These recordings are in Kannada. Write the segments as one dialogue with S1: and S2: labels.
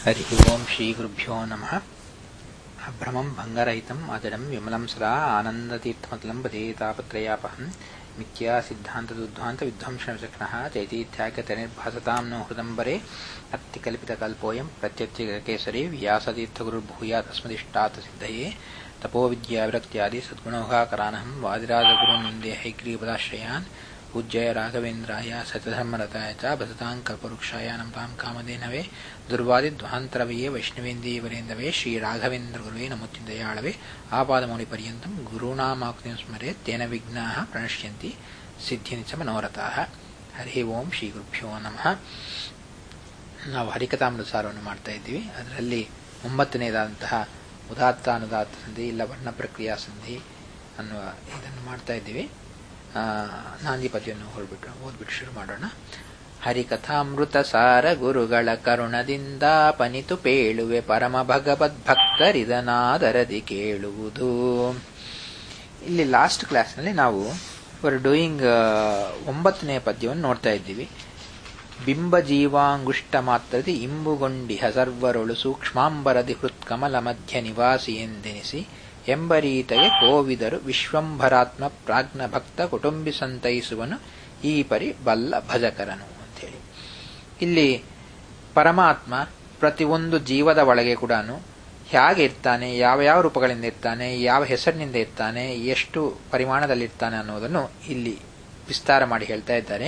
S1: हरि ओं श्रीगुरुभ्यो नमः अभ्रमं भङ्गरहितम् अजडं विमलं सदा आनन्दतीर्थमतलं पदे तापत्रयापहं मिथ्या सिद्धान्तदुद्ध्वान्तविध्वंसनचक्नः चैतीत्याख्यतनिर्भासतां नो हृदम्बरे अत्तिकल्पितकल्पोऽयं प्रत्यत्यकेसरी व्यासतीर्थगुरुर्भूयात् सिद्धये तपोविद्याविरक्त्यादि सद्गुणौघाकरानहं वादिराजगुरुनिन्दे हैग्रीपदाश्रयान् पूज्याय राघवेन्द्राय सतधर्मरताय च भसतां कल्पवृक्षाय नमतां कामधेनवे दुर्वादिध्वान्तरवये वैष्णवेन्दीवरेन्दवे श्रीराघवेन्द्रगुरुवे नमोचिन्तयाळवे आपादमौलिपर्यन्तं गुरूणामाकृतिं स्मरेत् तेन विघ्नाः प्रणश्यन्ति ಸಿದ್ಧಿನಿ ಚ ಮನೋರಥಾಹ ಹರಿ ಓಂ ಶ್ರೀ ಗುರುಭ್ಯೋ ನಮಃ ನಾವು ಹರಿಕಥಾಮೃತ ಸಾರವನ್ನು ಮಾಡ್ತಾ ಇದ್ದೀವಿ ಅದರಲ್ಲಿ ಒಂಬತ್ತನೇದಾದಂತಹ ಉದಾತ್ತ ಅನುದಾತ್ತ ಸಂಧಿ ಇಲ್ಲ ವರ್ಣ ಪ್ರಕ್ರಿಯಾ ಸಂಧಿ ಅನ್ನುವ ಇದನ್ನು ಮಾಡ್ತಾ ಇದ್ದೀವಿ ನಾಂದಿ ಪದ್ಯವನ್ನು ಹೊರಬಿಟ್ಟು ಓದ್ಬಿಟ್ಟು ಶುರು ಮಾಡೋಣ ಹರಿಕಥಾಮೃತ ಸಾರ ಗುರುಗಳ ಕರುಣದಿಂದ ಪನಿತು ಪೇಳುವೆ ಪರಮ ಭಗವದ್ಭಕ್ತರಿದನಾದರದಿ ಕೇಳುವುದು ಇಲ್ಲಿ ಲಾಸ್ಟ್ ಕ್ಲಾಸ್ನಲ್ಲಿ ನಾವು ವರ್ ಡೂಯಿಂಗ್ ಒಂಬತ್ತನೇ ಪದ್ಯವನ್ನು ನೋಡ್ತಾ ಇದ್ದೀವಿ ಬಿಂಬ ಜೀವಾಂಗುಷ್ಟ ಮಾತ್ರದಿ ಇಂಬುಗೊಂಡಿಹ ಸರ್ವರೊಳು ಸೂಕ್ಷ್ಮಾಂಬರದಿ ಹೃತ್ಕಮಲ ಮಧ್ಯ ನಿವಾಸಿ ಎಂದೆನಿಸಿ ಎಂಬ ರೀತಿಗೆ ಕೋವಿದರು ವಿಶ್ವಂಭರಾತ್ಮ ಪ್ರಾಜ್ಞ ಭಕ್ತ ಕುಟುಂಬಿ ಸಂತೈಸುವನು ಈ ಪರಿ ಬಲ್ಲ ಭಜಕರನು ಅಂತೇಳಿ ಇಲ್ಲಿ ಪರಮಾತ್ಮ ಪ್ರತಿಯೊಂದು ಜೀವದ ಒಳಗೆ ಕೂಡ ಹೇಗೆ ಇರ್ತಾನೆ ಯಾವ ಯಾವ ರೂಪಗಳಿಂದ ಇರ್ತಾನೆ ಯಾವ ಹೆಸರಿನಿಂದ ಇರ್ತಾನೆ ಎಷ್ಟು ಪರಿಮಾಣದಲ್ಲಿರ್ತಾನೆ ಅನ್ನೋದನ್ನು ಇಲ್ಲಿ ವಿಸ್ತಾರ ಮಾಡಿ ಹೇಳ್ತಾ ಇದ್ದಾರೆ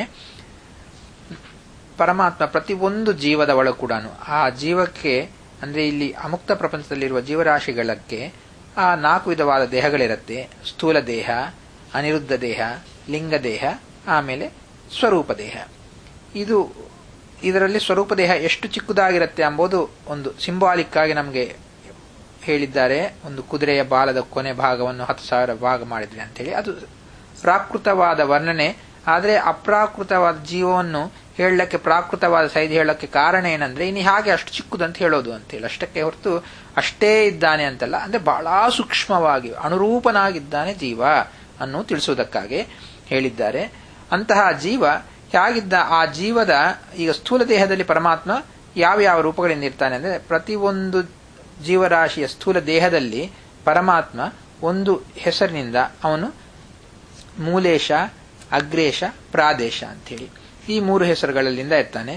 S1: ಪರಮಾತ್ಮ ಪ್ರತಿಯೊಂದು ಜೀವದ ಒಳಗೆ ಕೂಡ ಆ ಜೀವಕ್ಕೆ ಅಂದ್ರೆ ಇಲ್ಲಿ ಅಮುಕ್ತ ಪ್ರಪಂಚದಲ್ಲಿರುವ ಜೀವರಾಶಿಗಳಕ್ಕೆ ಆ ನಾಲ್ಕು ವಿಧವಾದ ದೇಹಗಳಿರುತ್ತೆ ಸ್ಥೂಲ ದೇಹ ಅನಿರುದ್ಧ ದೇಹ ಲಿಂಗ ದೇಹ ಆಮೇಲೆ ಸ್ವರೂಪ ದೇಹ ಇದು ಇದರಲ್ಲಿ ಸ್ವರೂಪ ದೇಹ ಎಷ್ಟು ಚಿಕ್ಕದಾಗಿರುತ್ತೆ ಎಂಬುದು ಒಂದು ಸಿಂಬಾಲಿಕ್ ಆಗಿ ನಮಗೆ ಹೇಳಿದ್ದಾರೆ ಒಂದು ಕುದುರೆಯ ಬಾಲದ ಕೊನೆ ಭಾಗವನ್ನು ಹತ್ತು ಸಾವಿರ ಭಾಗ ಮಾಡಿದ್ರೆ ಅಂತೇಳಿ ಅದು ಪ್ರಾಕೃತವಾದ ವರ್ಣನೆ ಆದರೆ ಅಪ್ರಾಕೃತವಾದ ಜೀವವನ್ನು ಹೇಳಕ್ಕೆ ಪ್ರಾಕೃತವಾದ ಸೈಜ್ ಹೇಳಕ್ಕೆ ಕಾರಣ ಏನಂದ್ರೆ ಇನ್ನು ಹಾಗೆ ಅಷ್ಟು ಚಿಕ್ಕದು ಅಂತ ಹೇಳೋದು ಅಂತೇಳಿ ಅಷ್ಟಕ್ಕೆ ಹೊರತು ಅಷ್ಟೇ ಇದ್ದಾನೆ ಅಂತಲ್ಲ ಅಂದ್ರೆ ಬಹಳ ಸೂಕ್ಷ್ಮವಾಗಿ ಅನುರೂಪನಾಗಿದ್ದಾನೆ ಜೀವ ಅನ್ನು ತಿಳಿಸುವುದಕ್ಕಾಗಿ ಹೇಳಿದ್ದಾರೆ ಅಂತಹ ಜೀವ ಹೇಗಿದ್ದ ಆ ಜೀವದ ಈಗ ಸ್ಥೂಲ ದೇಹದಲ್ಲಿ ಪರಮಾತ್ಮ ಯಾವ ಯಾವ ರೂಪಗಳಿಂದ ಇರ್ತಾನೆ ಅಂದ್ರೆ ಪ್ರತಿಯೊಂದು ಜೀವರಾಶಿಯ ಸ್ಥೂಲ ದೇಹದಲ್ಲಿ ಪರಮಾತ್ಮ ಒಂದು ಹೆಸರಿನಿಂದ ಅವನು ಮೂಲೇಶ ಅಗ್ರೇಶ ಪ್ರಾದೇಶ ಅಂತೇಳಿ ಈ ಮೂರು ಹೆಸರುಗಳಲ್ಲಿಂದ ಇರ್ತಾನೆ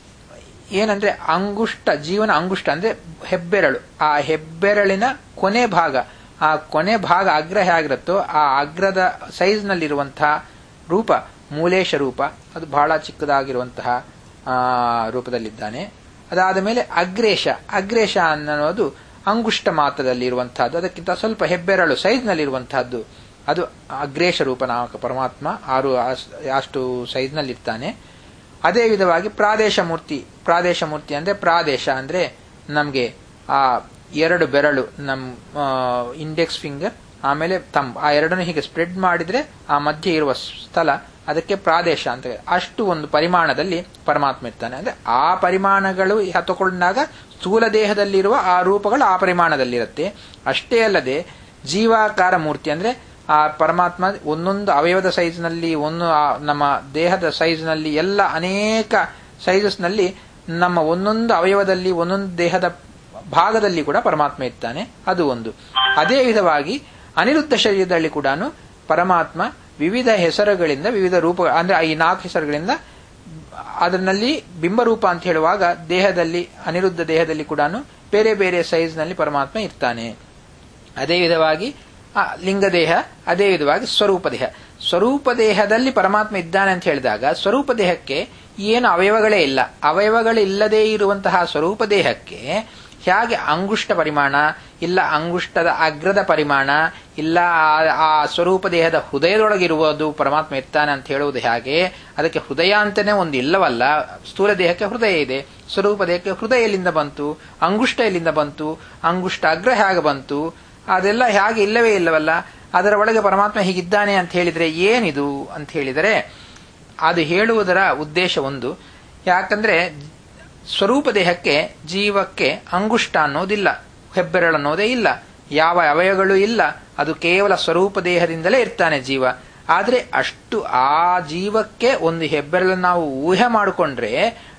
S1: ಏನಂದ್ರೆ ಅಂಗುಷ್ಟ ಜೀವನ ಅಂಗುಷ್ಟ ಅಂದ್ರೆ ಹೆಬ್ಬೆರಳು ಆ ಹೆಬ್ಬೆರಳಿನ ಕೊನೆ ಭಾಗ ಆ ಕೊನೆ ಭಾಗ ಅಗ್ರ ಹೇಗಿರುತ್ತೋ ಆ ಅಗ್ರದ ಸೈಜ್ನಲ್ಲಿರುವಂತಹ ರೂಪ ಮೂಲೇಶ ರೂಪ ಅದು ಬಹಳ ಚಿಕ್ಕದಾಗಿರುವಂತಹ ರೂಪದಲ್ಲಿದ್ದಾನೆ ಅದಾದ ಮೇಲೆ ಅಗ್ರೇಶ ಅಗ್ರೇಶ ಅನ್ನೋದು ಅಂಗುಷ್ಟ ಮಾತ್ರದಲ್ಲಿ ಇರುವಂತಹದ್ದು ಅದಕ್ಕಿಂತ ಸ್ವಲ್ಪ ಹೆಬ್ಬೆರಳು ಸೈಜ್ನಲ್ಲಿರುವಂತಹದ್ದು ಅದು ಅಗ್ರೇಶ ರೂಪನಾಮಕ ಪರಮಾತ್ಮ ಆರು ಅಷ್ಟು ಸೈಜ್ನಲ್ಲಿರ್ತಾನೆ ಅದೇ ವಿಧವಾಗಿ ಪ್ರಾದೇಶ ಮೂರ್ತಿ ಪ್ರಾದೇಶ ಮೂರ್ತಿ ಅಂದ್ರೆ ಪ್ರಾದೇಶ ಅಂದ್ರೆ ನಮಗೆ ಆ ಎರಡು ಬೆರಳು ನಮ್ಮ ಇಂಡೆಕ್ಸ್ ಫಿಂಗರ್ ಆಮೇಲೆ ತಂಬ್ ಆ ಎರಡನ್ನು ಹೀಗೆ ಸ್ಪ್ರೆಡ್ ಮಾಡಿದ್ರೆ ಆ ಮಧ್ಯೆ ಇರುವ ಸ್ಥಳ ಅದಕ್ಕೆ ಪ್ರಾದೇಶ ಅಂತ ಅಷ್ಟು ಒಂದು ಪರಿಮಾಣದಲ್ಲಿ ಪರಮಾತ್ಮ ಇರ್ತಾನೆ ಅಂದ್ರೆ ಆ ಪರಿಮಾಣಗಳು ತಗೊಂಡಾಗ ಸ್ಥೂಲ ದೇಹದಲ್ಲಿರುವ ಆ ರೂಪಗಳು ಆ ಪರಿಮಾಣದಲ್ಲಿರುತ್ತೆ ಅಷ್ಟೇ ಅಲ್ಲದೆ ಜೀವಾಕಾರ ಮೂರ್ತಿ ಅಂದ್ರೆ ಆ ಪರಮಾತ್ಮ ಒಂದೊಂದು ಅವಯವದ ಸೈಜ್ನಲ್ಲಿ ಒಂದು ನಮ್ಮ ದೇಹದ ಸೈಜ್ನಲ್ಲಿ ಎಲ್ಲ ಅನೇಕ ಸೈಜಸ್ನಲ್ಲಿ ನಮ್ಮ ಒಂದೊಂದು ಅವಯವದಲ್ಲಿ ಒಂದೊಂದು ದೇಹದ ಭಾಗದಲ್ಲಿ ಕೂಡ ಪರಮಾತ್ಮ ಇರ್ತಾನೆ ಅದು ಒಂದು ಅದೇ ವಿಧವಾಗಿ ಅನಿರುದ್ಧ ಶರೀರದಲ್ಲಿ ಕೂಡ ಪರಮಾತ್ಮ ವಿವಿಧ ಹೆಸರುಗಳಿಂದ ವಿವಿಧ ರೂಪ ಅಂದ್ರೆ ಈ ನಾಲ್ಕು ಹೆಸರುಗಳಿಂದ ಅದರಲ್ಲಿ ಬಿಂಬರೂಪ ಅಂತ ಹೇಳುವಾಗ ದೇಹದಲ್ಲಿ ಅನಿರುದ್ಧ ದೇಹದಲ್ಲಿ ಕೂಡ ಬೇರೆ ಬೇರೆ ಸೈಜ್ನಲ್ಲಿ ಪರಮಾತ್ಮ ಇರ್ತಾನೆ ಅದೇ ವಿಧವಾಗಿ ಲಿಂಗ ದೇಹ ಅದೇ ವಿಧವಾಗಿ ಸ್ವರೂಪ ದೇಹ ಸ್ವರೂಪ ದೇಹದಲ್ಲಿ ಪರಮಾತ್ಮ ಇದ್ದಾನೆ ಅಂತ ಹೇಳಿದಾಗ ಸ್ವರೂಪ ದೇಹಕ್ಕೆ ಏನು ಅವಯವಗಳೇ ಇಲ್ಲ ಅವಯವಗಳಿಲ್ಲದೇ ಇರುವಂತಹ ಸ್ವರೂಪ ದೇಹಕ್ಕೆ ಹೇಗೆ ಅಂಗುಷ್ಟ ಪರಿಮಾಣ ಇಲ್ಲ ಅಂಗುಷ್ಟದ ಅಗ್ರದ ಪರಿಮಾಣ ಇಲ್ಲ ಆ ಸ್ವರೂಪ ದೇಹದ ಹೃದಯದೊಳಗಿರುವುದು ಪರಮಾತ್ಮ ಇರ್ತಾನೆ ಅಂತ ಹೇಳುವುದು ಹೇಗೆ ಅದಕ್ಕೆ ಹೃದಯ ಅಂತಾನೆ ಒಂದು ಇಲ್ಲವಲ್ಲ ಸ್ಥೂಲ ದೇಹಕ್ಕೆ ಹೃದಯ ಇದೆ ಸ್ವರೂಪ ದೇಹಕ್ಕೆ ಹೃದಯ ಎಲ್ಲಿಂದ ಬಂತು ಅಂಗುಷ್ಟ ಎಲ್ಲಿಂದ ಬಂತು ಅಂಗುಷ್ಟ ಅಗ್ರ ಹೇಗೆ ಬಂತು ಅದೆಲ್ಲ ಹೇಗೆ ಇಲ್ಲವೇ ಇಲ್ಲವಲ್ಲ ಅದರ ಒಳಗೆ ಪರಮಾತ್ಮ ಹೀಗಿದ್ದಾನೆ ಅಂತ ಹೇಳಿದ್ರೆ ಏನಿದು ಅಂತ ಹೇಳಿದರೆ ಅದು ಹೇಳುವುದರ ಉದ್ದೇಶ ಒಂದು ಯಾಕಂದ್ರೆ ಸ್ವರೂಪ ದೇಹಕ್ಕೆ ಜೀವಕ್ಕೆ ಅಂಗುಷ್ಟ ಅನ್ನೋದಿಲ್ಲ ಹೆಬ್ಬೆರಳು ಅನ್ನೋದೇ ಇಲ್ಲ ಯಾವ ಅವಯಗಳು ಇಲ್ಲ ಅದು ಕೇವಲ ಸ್ವರೂಪ ದೇಹದಿಂದಲೇ ಇರ್ತಾನೆ ಜೀವ ಆದರೆ ಅಷ್ಟು ಆ ಜೀವಕ್ಕೆ ಒಂದು ಹೆಬ್ಬೆರಳನ್ನು ನಾವು ಊಹೆ ಮಾಡಿಕೊಂಡ್ರೆ ಅಷ್ಟು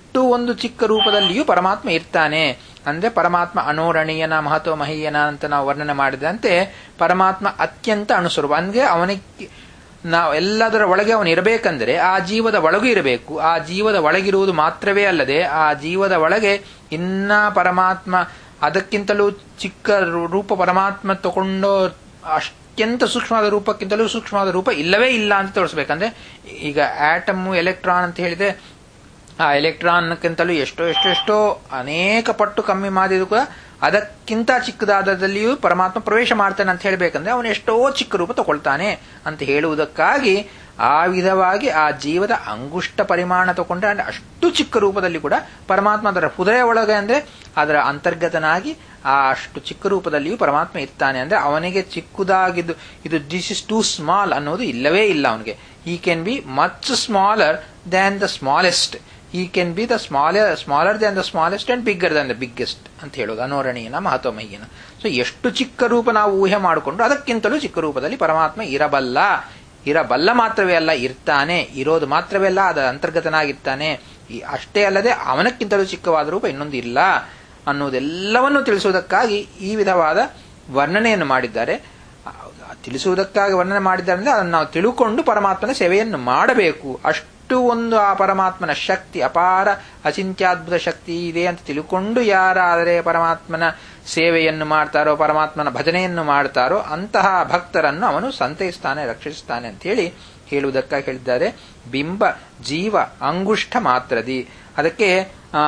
S1: ಅಷ್ಟು ಒಂದು ಚಿಕ್ಕ ರೂಪದಲ್ಲಿಯೂ ಪರಮಾತ್ಮ ಇರ್ತಾನೆ ಅಂದ್ರೆ ಪರಮಾತ್ಮ ಅಣೋರಣೀಯನ ಮಹತ್ವ ಮಹೀಯನ ಅಂತ ನಾವು ವರ್ಣನೆ ಮಾಡಿದಂತೆ ಪರಮಾತ್ಮ ಅತ್ಯಂತ ಅಣುಸ್ವರೂಪ ಅಂದ್ರೆ ಅವನಿಗೆ ನಾವು ಎಲ್ಲದರ ಒಳಗೆ ಅವನು ಇರಬೇಕಂದ್ರೆ ಆ ಜೀವದ ಒಳಗೂ ಇರಬೇಕು ಆ ಜೀವದ ಒಳಗಿರುವುದು ಮಾತ್ರವೇ ಅಲ್ಲದೆ ಆ ಜೀವದ ಒಳಗೆ ಇನ್ನ ಪರಮಾತ್ಮ ಅದಕ್ಕಿಂತಲೂ ಚಿಕ್ಕ ರೂಪ ಪರಮಾತ್ಮ ತಗೊಂಡು ಅತ್ಯಂತ ಸೂಕ್ಷ್ಮವಾದ ರೂಪಕ್ಕಿಂತಲೂ ಸೂಕ್ಷ್ಮವಾದ ರೂಪ ಇಲ್ಲವೇ ಇಲ್ಲ ಅಂತ ತೋರಿಸ್ಬೇಕಂದ್ರೆ ಈಗ ಆಟಮ್ ಎಲೆಕ್ಟ್ರಾನ್ ಅಂತ ಹೇಳಿದೆ ಆ ಎಲೆಕ್ಟ್ರಾನ್ಕ್ಕಿಂತಲೂ ಎಷ್ಟೋ ಎಷ್ಟೆಷ್ಟೋ ಅನೇಕ ಪಟ್ಟು ಕಮ್ಮಿ ಮಾಡಿದ್ರು ಕೂಡ ಅದಕ್ಕಿಂತ ಚಿಕ್ಕದಾದದಲ್ಲಿಯೂ ಪರಮಾತ್ಮ ಪ್ರವೇಶ ಮಾಡ್ತಾನೆ ಅಂತ ಹೇಳಬೇಕಂದ್ರೆ ಅವನು ಎಷ್ಟೋ ಚಿಕ್ಕ ರೂಪ ತಗೊಳ್ತಾನೆ ಅಂತ ಹೇಳುವುದಕ್ಕಾಗಿ ಆ ವಿಧವಾಗಿ ಆ ಜೀವದ ಅಂಗುಷ್ಟ ಪರಿಮಾಣ ತಗೊಂಡ್ರೆ ಅಂದ್ರೆ ಅಷ್ಟು ಚಿಕ್ಕ ರೂಪದಲ್ಲಿ ಕೂಡ ಪರಮಾತ್ಮ ಅದರ ಹೃದಯ ಒಳಗೆ ಅಂದ್ರೆ ಅದರ ಅಂತರ್ಗತನಾಗಿ ಆ ಅಷ್ಟು ಚಿಕ್ಕ ರೂಪದಲ್ಲಿಯೂ ಪರಮಾತ್ಮ ಇರ್ತಾನೆ ಅಂದ್ರೆ ಅವನಿಗೆ ಚಿಕ್ಕದಾಗಿದ್ದು ಇದು ದಿಸ್ ಇಸ್ ಟೂ ಸ್ಮಾಲ್ ಅನ್ನೋದು ಇಲ್ಲವೇ ಇಲ್ಲ ಅವನಿಗೆ he can be much smaller than the smallest he can be the smaller smaller than the smallest and bigger than the biggest ಅಂತ ಹೇಳೋದು ಅನೋರಣೀಯನ ಮಹತ್ವಮಯ್ಯನ ಸೊ ಎಷ್ಟು ಚಿಕ್ಕ ರೂಪ ನಾವು ಊಹೆ ಮಾಡಿಕೊಂಡು ಅದಕ್ಕಿಂತಲೂ ಚಿಕ್ಕ ರೂಪದಲ್ಲಿ ಪರಮಾತ್ಮ ಇರಬಲ್ಲ ಇರಬಲ್ಲ ಮಾತ್ರವೇ ಅಲ್ಲ ಇರ್ತಾನೆ ಇರೋದು ಮಾತ್ರವೇ ಅಲ್ಲ ಅದರ ಅಂತರ್ಗತನಾಗಿರ್ತಾನೆ ಅಷ್ಟೇ ಅಲ್ಲದೆ ಅವನಕ್ಕಿಂತಲೂ ಚಿಕ್ಕವಾದ ರೂಪ ಇನ್ನೊಂದು ಇಲ್ಲ ಅನ್ನುವುದೆಲ್ಲವನ್ನು ತಿಳಿಸುವುದಕ್ಕಾಗಿ ಈ ವಿಧವಾದ ವರ್ಣನೆಯನ್ನು ಮಾಡಿದ್ದಾರೆ ತಿಳಿಸುವುದಕ್ಕಾಗಿ ವರ್ಣನೆ ಮಾಡಿದ್ದಾರೆ ಅಂದ್ರೆ ಅದನ್ನು ನಾವು ತಿಳುಕೊಂಡು ಪರಮಾತ್ಮನ ಸೇವೆಯನ್ನು ಮಾಡಬೇಕು ಅಷ್ಟು ಒಂದು ಆ ಪರಮಾತ್ಮನ ಶಕ್ತಿ ಅಪಾರ ಅಚಿಂತ್ಯಾದ್ಭುತ ಶಕ್ತಿ ಇದೆ ಅಂತ ತಿಳ್ಕೊಂಡು ಯಾರಾದರೆ ಪರಮಾತ್ಮನ ಸೇವೆಯನ್ನು ಮಾಡ್ತಾರೋ ಪರಮಾತ್ಮನ ಭಜನೆಯನ್ನು ಮಾಡ್ತಾರೋ ಅಂತಹ ಭಕ್ತರನ್ನು ಅವನು ಸಂತೈಸ್ತಾನೆ ರಕ್ಷಿಸ್ತಾನೆ ಅಂತ ಹೇಳಿ ಹೇಳುವುದಕ್ಕಾಗಿ ಹೇಳಿದ್ದಾರೆ ಬಿಂಬ ಜೀವ ಅಂಗುಷ್ಠ ಮಾತ್ರದಿ ಅದಕ್ಕೆ ಆ